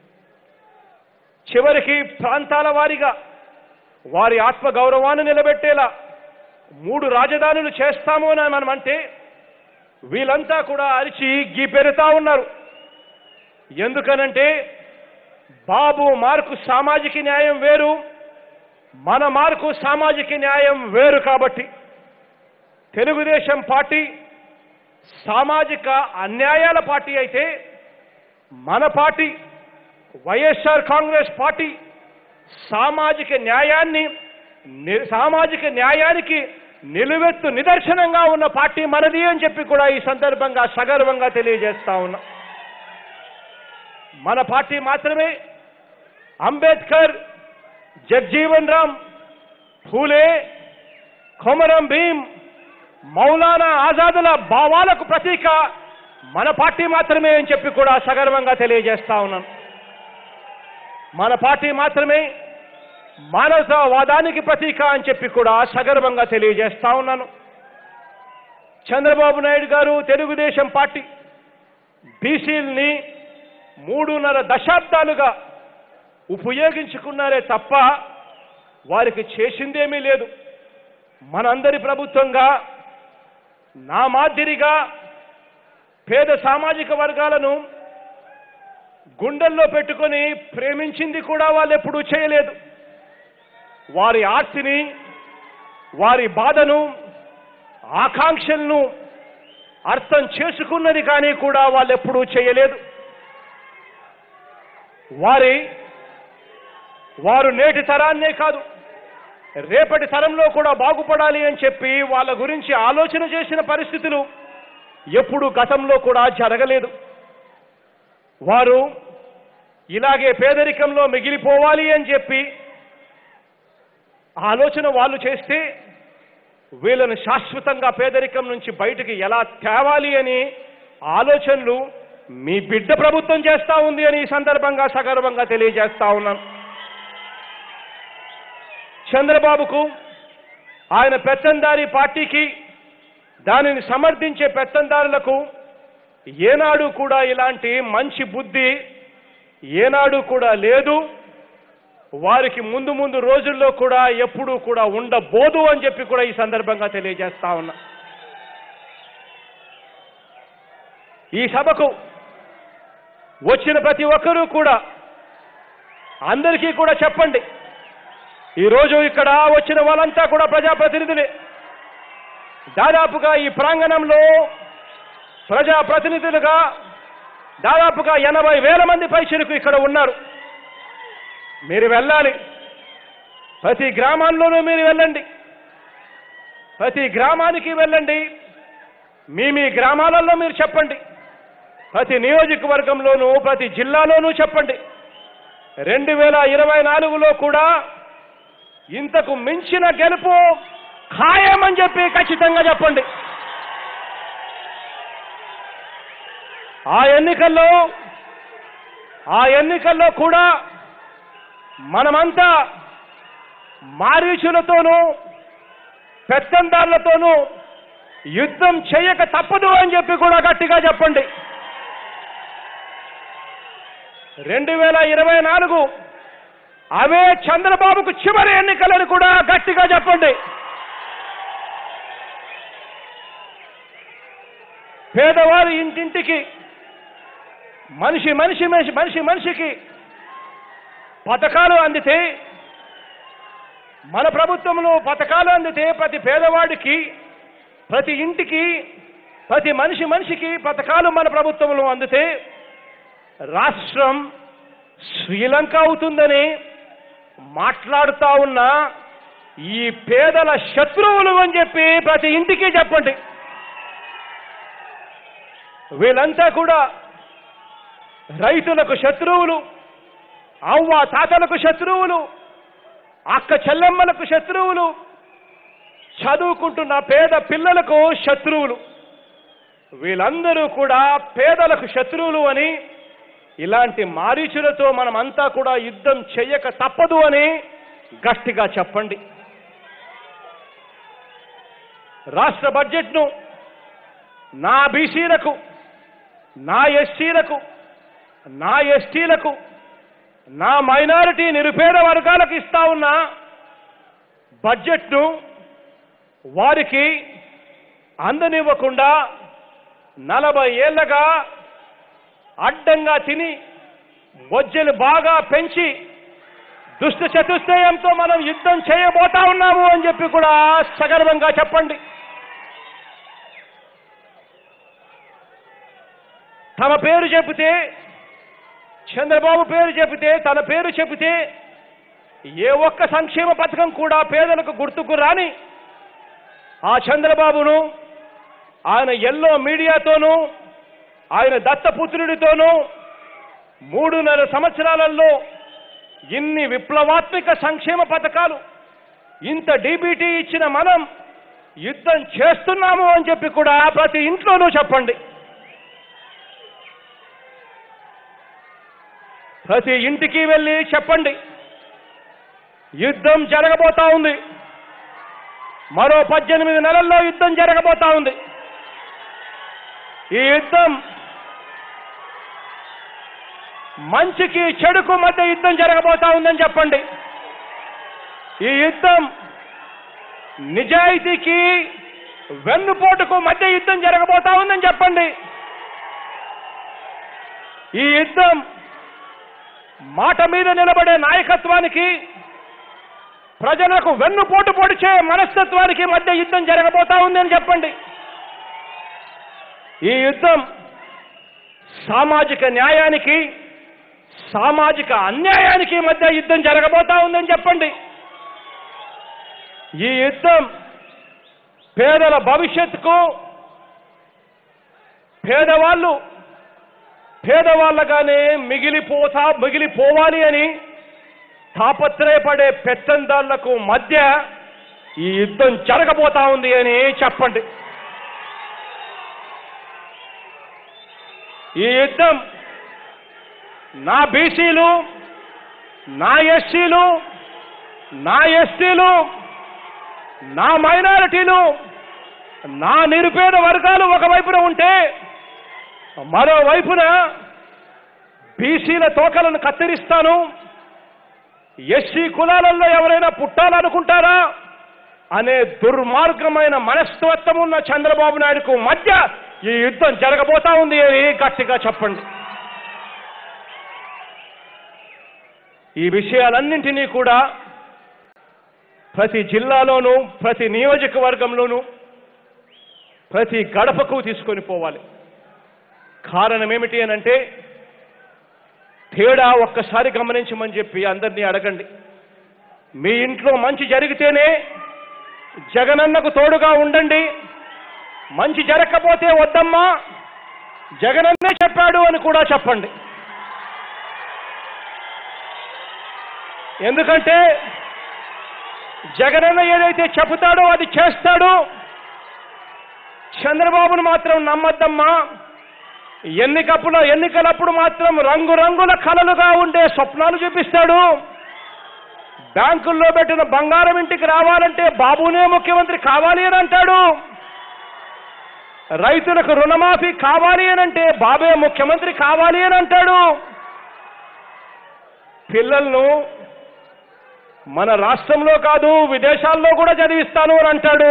చివరికి ప్రాంతాల వారీగా వారి ఆత్మగౌరవాన్ని నిలబెట్టేలా మూడు రాజధానులు చేస్తాము అని మనం అంటే వీళ్ళంతా కూడా అరిచి గీపెరుతా ఉన్నారు ఎందుకనంటే బాబు మార్కు సామాజిక న్యాయం వేరు మన మార్కు సామాజిక న్యాయం వేరు కాబట్టి తెలుగుదేశం పార్టీ సామాజిక అన్యాయాల పార్టీ అయితే మన పార్టీ వైఎస్ఆర్ కాంగ్రెస్ పార్టీ సామాజిక న్యాయాన్ని ని- సామాజిక న్యాయానికి నిలువెత్తు నిదర్శనంగా ఉన్న పార్టీ మనది అని చెప్పి కూడా ఈ సందర్భంగా సగర్వంగా తెలియజేస్తా ఉన్నా మన పార్టీ మాత్రమే అంబేద్కర్ జగ్జీవన్ రామ్ ఫూలే కొమరం భీం మౌలానా ఆజాదుల భావాలకు ప్రతీక మన పార్టీ మాత్రమే అని చెప్పి కూడా సగర్వంగా తెలియజేస్తా ఉన్నాను మన పార్టీ మాత్రమే మానవతావాదానికి ప్రతీక అని చెప్పి కూడా సగర్వంగా తెలియజేస్తా ఉన్నాను చంద్రబాబు నాయుడు గారు తెలుగుదేశం పార్టీ బీసీల్ని మూడున్నర దశాబ్దాలుగా ఉపయోగించుకున్నారే తప్ప వారికి చేసిందేమీ లేదు మనందరి ప్రభుత్వంగా నా మాదిరిగా పేద సామాజిక వర్గాలను గుండెల్లో పెట్టుకొని ప్రేమించింది కూడా వాళ్ళు ఎప్పుడూ చేయలేదు వారి ఆర్తిని వారి బాధను ఆకాంక్షలను అర్థం చేసుకున్నది కానీ కూడా వాళ్ళు ఎప్పుడూ చేయలేదు వారి వారు నేటి తరాన్నే కాదు రేపటి తరంలో కూడా బాగుపడాలి అని చెప్పి వాళ్ళ గురించి ఆలోచన చేసిన పరిస్థితులు ఎప్పుడు గతంలో కూడా జరగలేదు వారు ఇలాగే పేదరికంలో మిగిలిపోవాలి అని చెప్పి ఆలోచన వాళ్ళు చేస్తే వీళ్ళను శాశ్వతంగా పేదరికం నుంచి బయటికి ఎలా తేవాలి అని ఆలోచనలు మీ బిడ్డ ప్రభుత్వం చేస్తా ఉంది అని ఈ సందర్భంగా సగర్వంగా తెలియజేస్తా ఉన్నాను చంద్రబాబుకు ఆయన పెత్తందారి పార్టీకి దానిని సమర్థించే పెత్తందారులకు ఏనాడు కూడా ఇలాంటి మంచి బుద్ధి ఏనాడు కూడా లేదు వారికి ముందు ముందు రోజుల్లో కూడా ఎప్పుడూ కూడా ఉండబోదు అని చెప్పి కూడా ఈ సందర్భంగా తెలియజేస్తా ఉన్నా ఈ సభకు వచ్చిన ప్రతి ఒక్కరూ కూడా అందరికీ కూడా చెప్పండి ఈరోజు ఇక్కడ వచ్చిన వాళ్ళంతా కూడా ప్రజాప్రతినిధులే దాదాపుగా ఈ ప్రాంగణంలో ప్రజాప్రతినిధులుగా దాదాపుగా ఎనభై వేల మంది పైసలకు ఇక్కడ ఉన్నారు మీరు వెళ్ళాలి ప్రతి గ్రామాల్లోనూ మీరు వెళ్ళండి ప్రతి గ్రామానికి వెళ్ళండి మీ మీ గ్రామాలలో మీరు చెప్పండి ప్రతి నియోజకవర్గంలోనూ ప్రతి జిల్లాలోనూ చెప్పండి రెండు వేల ఇరవై నాలుగులో కూడా ఇంతకు మించిన గెలుపు ఖాయమని చెప్పి ఖచ్చితంగా చెప్పండి ఆ ఎన్నికల్లో ఆ ఎన్నికల్లో కూడా మనమంతా మారీచులతోనూ పెత్తందారులతోనూ యుద్ధం చేయక తప్పదు అని చెప్పి కూడా గట్టిగా చెప్పండి రెండు వేల ఇరవై నాలుగు అవే చంద్రబాబుకు చివరి ఎన్నికలని కూడా గట్టిగా చెప్పండి పేదవారి ఇంటింటికి మనిషి మనిషి మనిషి మనిషి మనిషికి పథకాలు అందితే మన ప్రభుత్వంలో పథకాలు అందితే ప్రతి పేదవాడికి ప్రతి ఇంటికి ప్రతి మనిషి మనిషికి పథకాలు మన ప్రభుత్వంలో అందితే రాష్ట్రం శ్రీలంక అవుతుందని మాట్లాడుతా ఉన్న ఈ పేదల శత్రువులు అని చెప్పి ప్రతి ఇంటికి చెప్పండి వీళ్ళంతా కూడా రైతులకు శత్రువులు అవ్వ తాతలకు శత్రువులు అక్క చెల్లెమ్మలకు శత్రువులు చదువుకుంటున్న పేద పిల్లలకు శత్రువులు వీళ్ళందరూ కూడా పేదలకు శత్రువులు అని ఇలాంటి మారీచులతో మనమంతా కూడా యుద్ధం చెయ్యక తప్పదు అని గట్టిగా చెప్పండి రాష్ట్ర బడ్జెట్ను నా బీసీలకు నా ఎస్సీలకు నా ఎస్టీలకు నా మైనారిటీ నిరుపేద వర్గాలకు ఇస్తా ఉన్న బడ్జెట్ను వారికి అందనివ్వకుండా నలభై ఏళ్లగా అడ్డంగా తిని బొజ్జలు బాగా పెంచి దుష్ట చతుష్టయంతో మనం యుద్ధం చేయబోతా ఉన్నాము అని చెప్పి కూడా సగర్వంగా చెప్పండి తమ పేరు చెబితే చంద్రబాబు పేరు చెబితే తన పేరు చెబితే ఏ ఒక్క సంక్షేమ పథకం కూడా పేదలకు గుర్తుకు రాని ఆ చంద్రబాబును ఆయన ఎల్లో మీడియాతోనూ ఆయన దత్తపుత్రుడితోనూ మూడున్నర సంవత్సరాలలో ఇన్ని విప్లవాత్మక సంక్షేమ పథకాలు ఇంత డీబీటీ ఇచ్చిన మనం యుద్ధం చేస్తున్నాము అని చెప్పి కూడా ప్రతి ఇంట్లోనూ చెప్పండి ప్రతి ఇంటికి వెళ్ళి చెప్పండి యుద్ధం జరగబోతా ఉంది మరో పద్దెనిమిది నెలల్లో యుద్ధం జరగబోతా ఉంది ఈ యుద్ధం మంచికి చెడుకు మధ్య యుద్ధం జరగబోతా ఉందని చెప్పండి ఈ యుద్ధం నిజాయితీకి వెన్నుపోటుకు మధ్య యుద్ధం జరగబోతా ఉందని చెప్పండి ఈ యుద్ధం మాట మీద నిలబడే నాయకత్వానికి ప్రజలకు వెన్నుపోటు పొడిచే మనస్తత్వానికి మధ్య యుద్ధం జరగబోతా ఉందని చెప్పండి ఈ యుద్ధం సామాజిక న్యాయానికి సామాజిక అన్యాయానికి మధ్య యుద్ధం జరగబోతా ఉందని చెప్పండి ఈ యుద్ధం పేదల భవిష్యత్తుకు పేదవాళ్ళు పేదవాళ్ళగానే మిగిలిపోతా మిగిలిపోవాలి అని తాపత్రయపడే పెత్తందాళ్లకు మధ్య ఈ యుద్ధం జరగబోతా ఉంది అని చెప్పండి ఈ యుద్ధం నా బీసీలు నా ఎస్సీలు నా ఎస్టీలు నా మైనారిటీలు నా నిరుపేద వర్గాలు ఒకవైపున ఉంటే మరోవైపున బీసీల తోకలను కత్తిరిస్తాను ఎస్సీ కులాలలో ఎవరైనా పుట్టాలనుకుంటారా అనే దుర్మార్గమైన మనస్తత్వం ఉన్న చంద్రబాబు నాయుడుకు మధ్య ఈ యుద్ధం జరగబోతా ఉంది అని గట్టిగా చెప్పండి ఈ విషయాలన్నింటినీ కూడా ప్రతి జిల్లాలోనూ ప్రతి నియోజకవర్గంలోనూ ప్రతి గడపకు తీసుకొని పోవాలి కారణం ఏమిటి అనంటే తేడా ఒక్కసారి గమనించమని చెప్పి అందరినీ అడగండి మీ ఇంట్లో మంచి జరిగితేనే జగనన్నకు తోడుగా ఉండండి మంచి జరగకపోతే వద్దమ్మా జగనన్నే చెప్పాడు అని కూడా చెప్పండి ఎందుకంటే జగనన్న ఏదైతే చెబుతాడో అది చేస్తాడు చంద్రబాబును మాత్రం నమ్మద్దమ్మా ఎన్నికప్పుడు ఎన్నికలప్పుడు మాత్రం రంగురంగుల కలలుగా ఉండే స్వప్నాలు చూపిస్తాడు బ్యాంకుల్లో పెట్టిన బంగారం ఇంటికి రావాలంటే బాబునే ముఖ్యమంత్రి కావాలి అని అంటాడు రైతులకు రుణమాఫీ కావాలి అని అంటే బాబే ముఖ్యమంత్రి కావాలి అని అంటాడు పిల్లలను మన రాష్ట్రంలో కాదు విదేశాల్లో కూడా చదివిస్తాను అని అంటాడు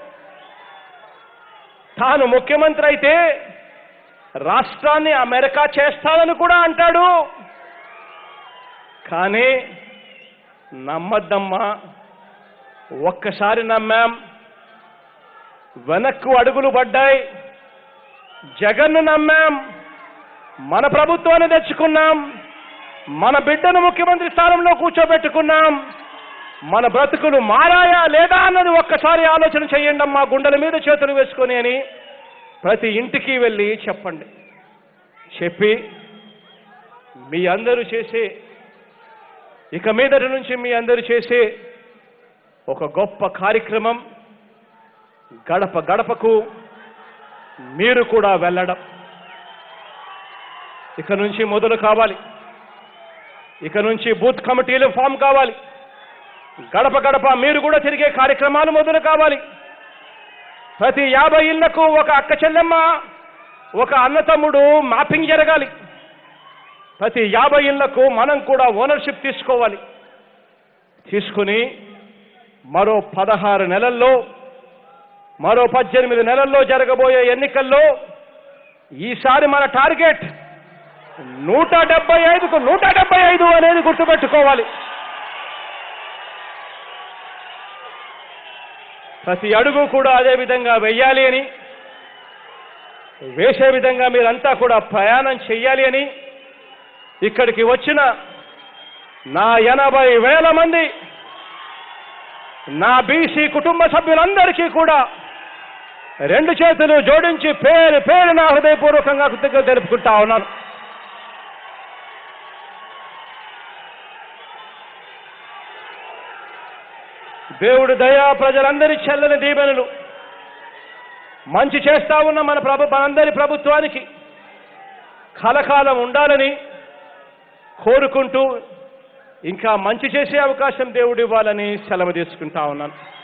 తాను ముఖ్యమంత్రి అయితే రాష్ట్రాన్ని అమెరికా చేస్తానని కూడా అంటాడు కానీ నమ్మద్దమ్మా ఒక్కసారి నమ్మాం వెనక్కు అడుగులు పడ్డాయి జగన్ను నమ్మాం మన ప్రభుత్వాన్ని తెచ్చుకున్నాం మన బిడ్డను ముఖ్యమంత్రి స్థానంలో కూర్చోబెట్టుకున్నాం మన బ్రతుకులు మారాయా లేదా అన్నది ఒక్కసారి ఆలోచన చేయండి అమ్మా గుండెల మీద చేతులు వేసుకొని అని ప్రతి ఇంటికి వెళ్ళి చెప్పండి చెప్పి మీ అందరూ చేసే ఇక మీదటి నుంచి మీ అందరూ చేసే ఒక గొప్ప కార్యక్రమం గడప గడపకు మీరు కూడా వెళ్ళడం ఇక నుంచి మొదలు కావాలి ఇక నుంచి బూత్ కమిటీలు ఫామ్ కావాలి గడప గడప మీరు కూడా తిరిగే కార్యక్రమాలు మొదలు కావాలి ప్రతి యాభై ఇళ్లకు ఒక అక్క చెల్లెమ్మ ఒక అన్నతమ్ముడు మ్యాపింగ్ జరగాలి ప్రతి యాభై ఇళ్లకు మనం కూడా ఓనర్షిప్ తీసుకోవాలి తీసుకుని మరో పదహారు నెలల్లో మరో పద్దెనిమిది నెలల్లో జరగబోయే ఎన్నికల్లో ఈసారి మన టార్గెట్ నూట డెబ్బై ఐదుకు నూట డెబ్బై ఐదు అనేది గుర్తుపెట్టుకోవాలి ప్రతి అడుగు కూడా అదే విధంగా వెయ్యాలి అని వేసే విధంగా మీరంతా కూడా ప్రయాణం చెయ్యాలి అని ఇక్కడికి వచ్చిన నా ఎనభై వేల మంది నా బీసీ కుటుంబ సభ్యులందరికీ కూడా రెండు చేతులు జోడించి పేరు పేరు నా హృదయపూర్వకంగా కృతజ్ఞతలు తెలుపుకుంటా ఉన్నాను దేవుడు దయా ప్రజలందరి చెల్లని దీవెనలు మంచి చేస్తా ఉన్న మన ప్రభు మనందరి ప్రభుత్వానికి కలకాలం ఉండాలని కోరుకుంటూ ఇంకా మంచి చేసే అవకాశం దేవుడు ఇవ్వాలని సెలవు తీసుకుంటా ఉన్నాను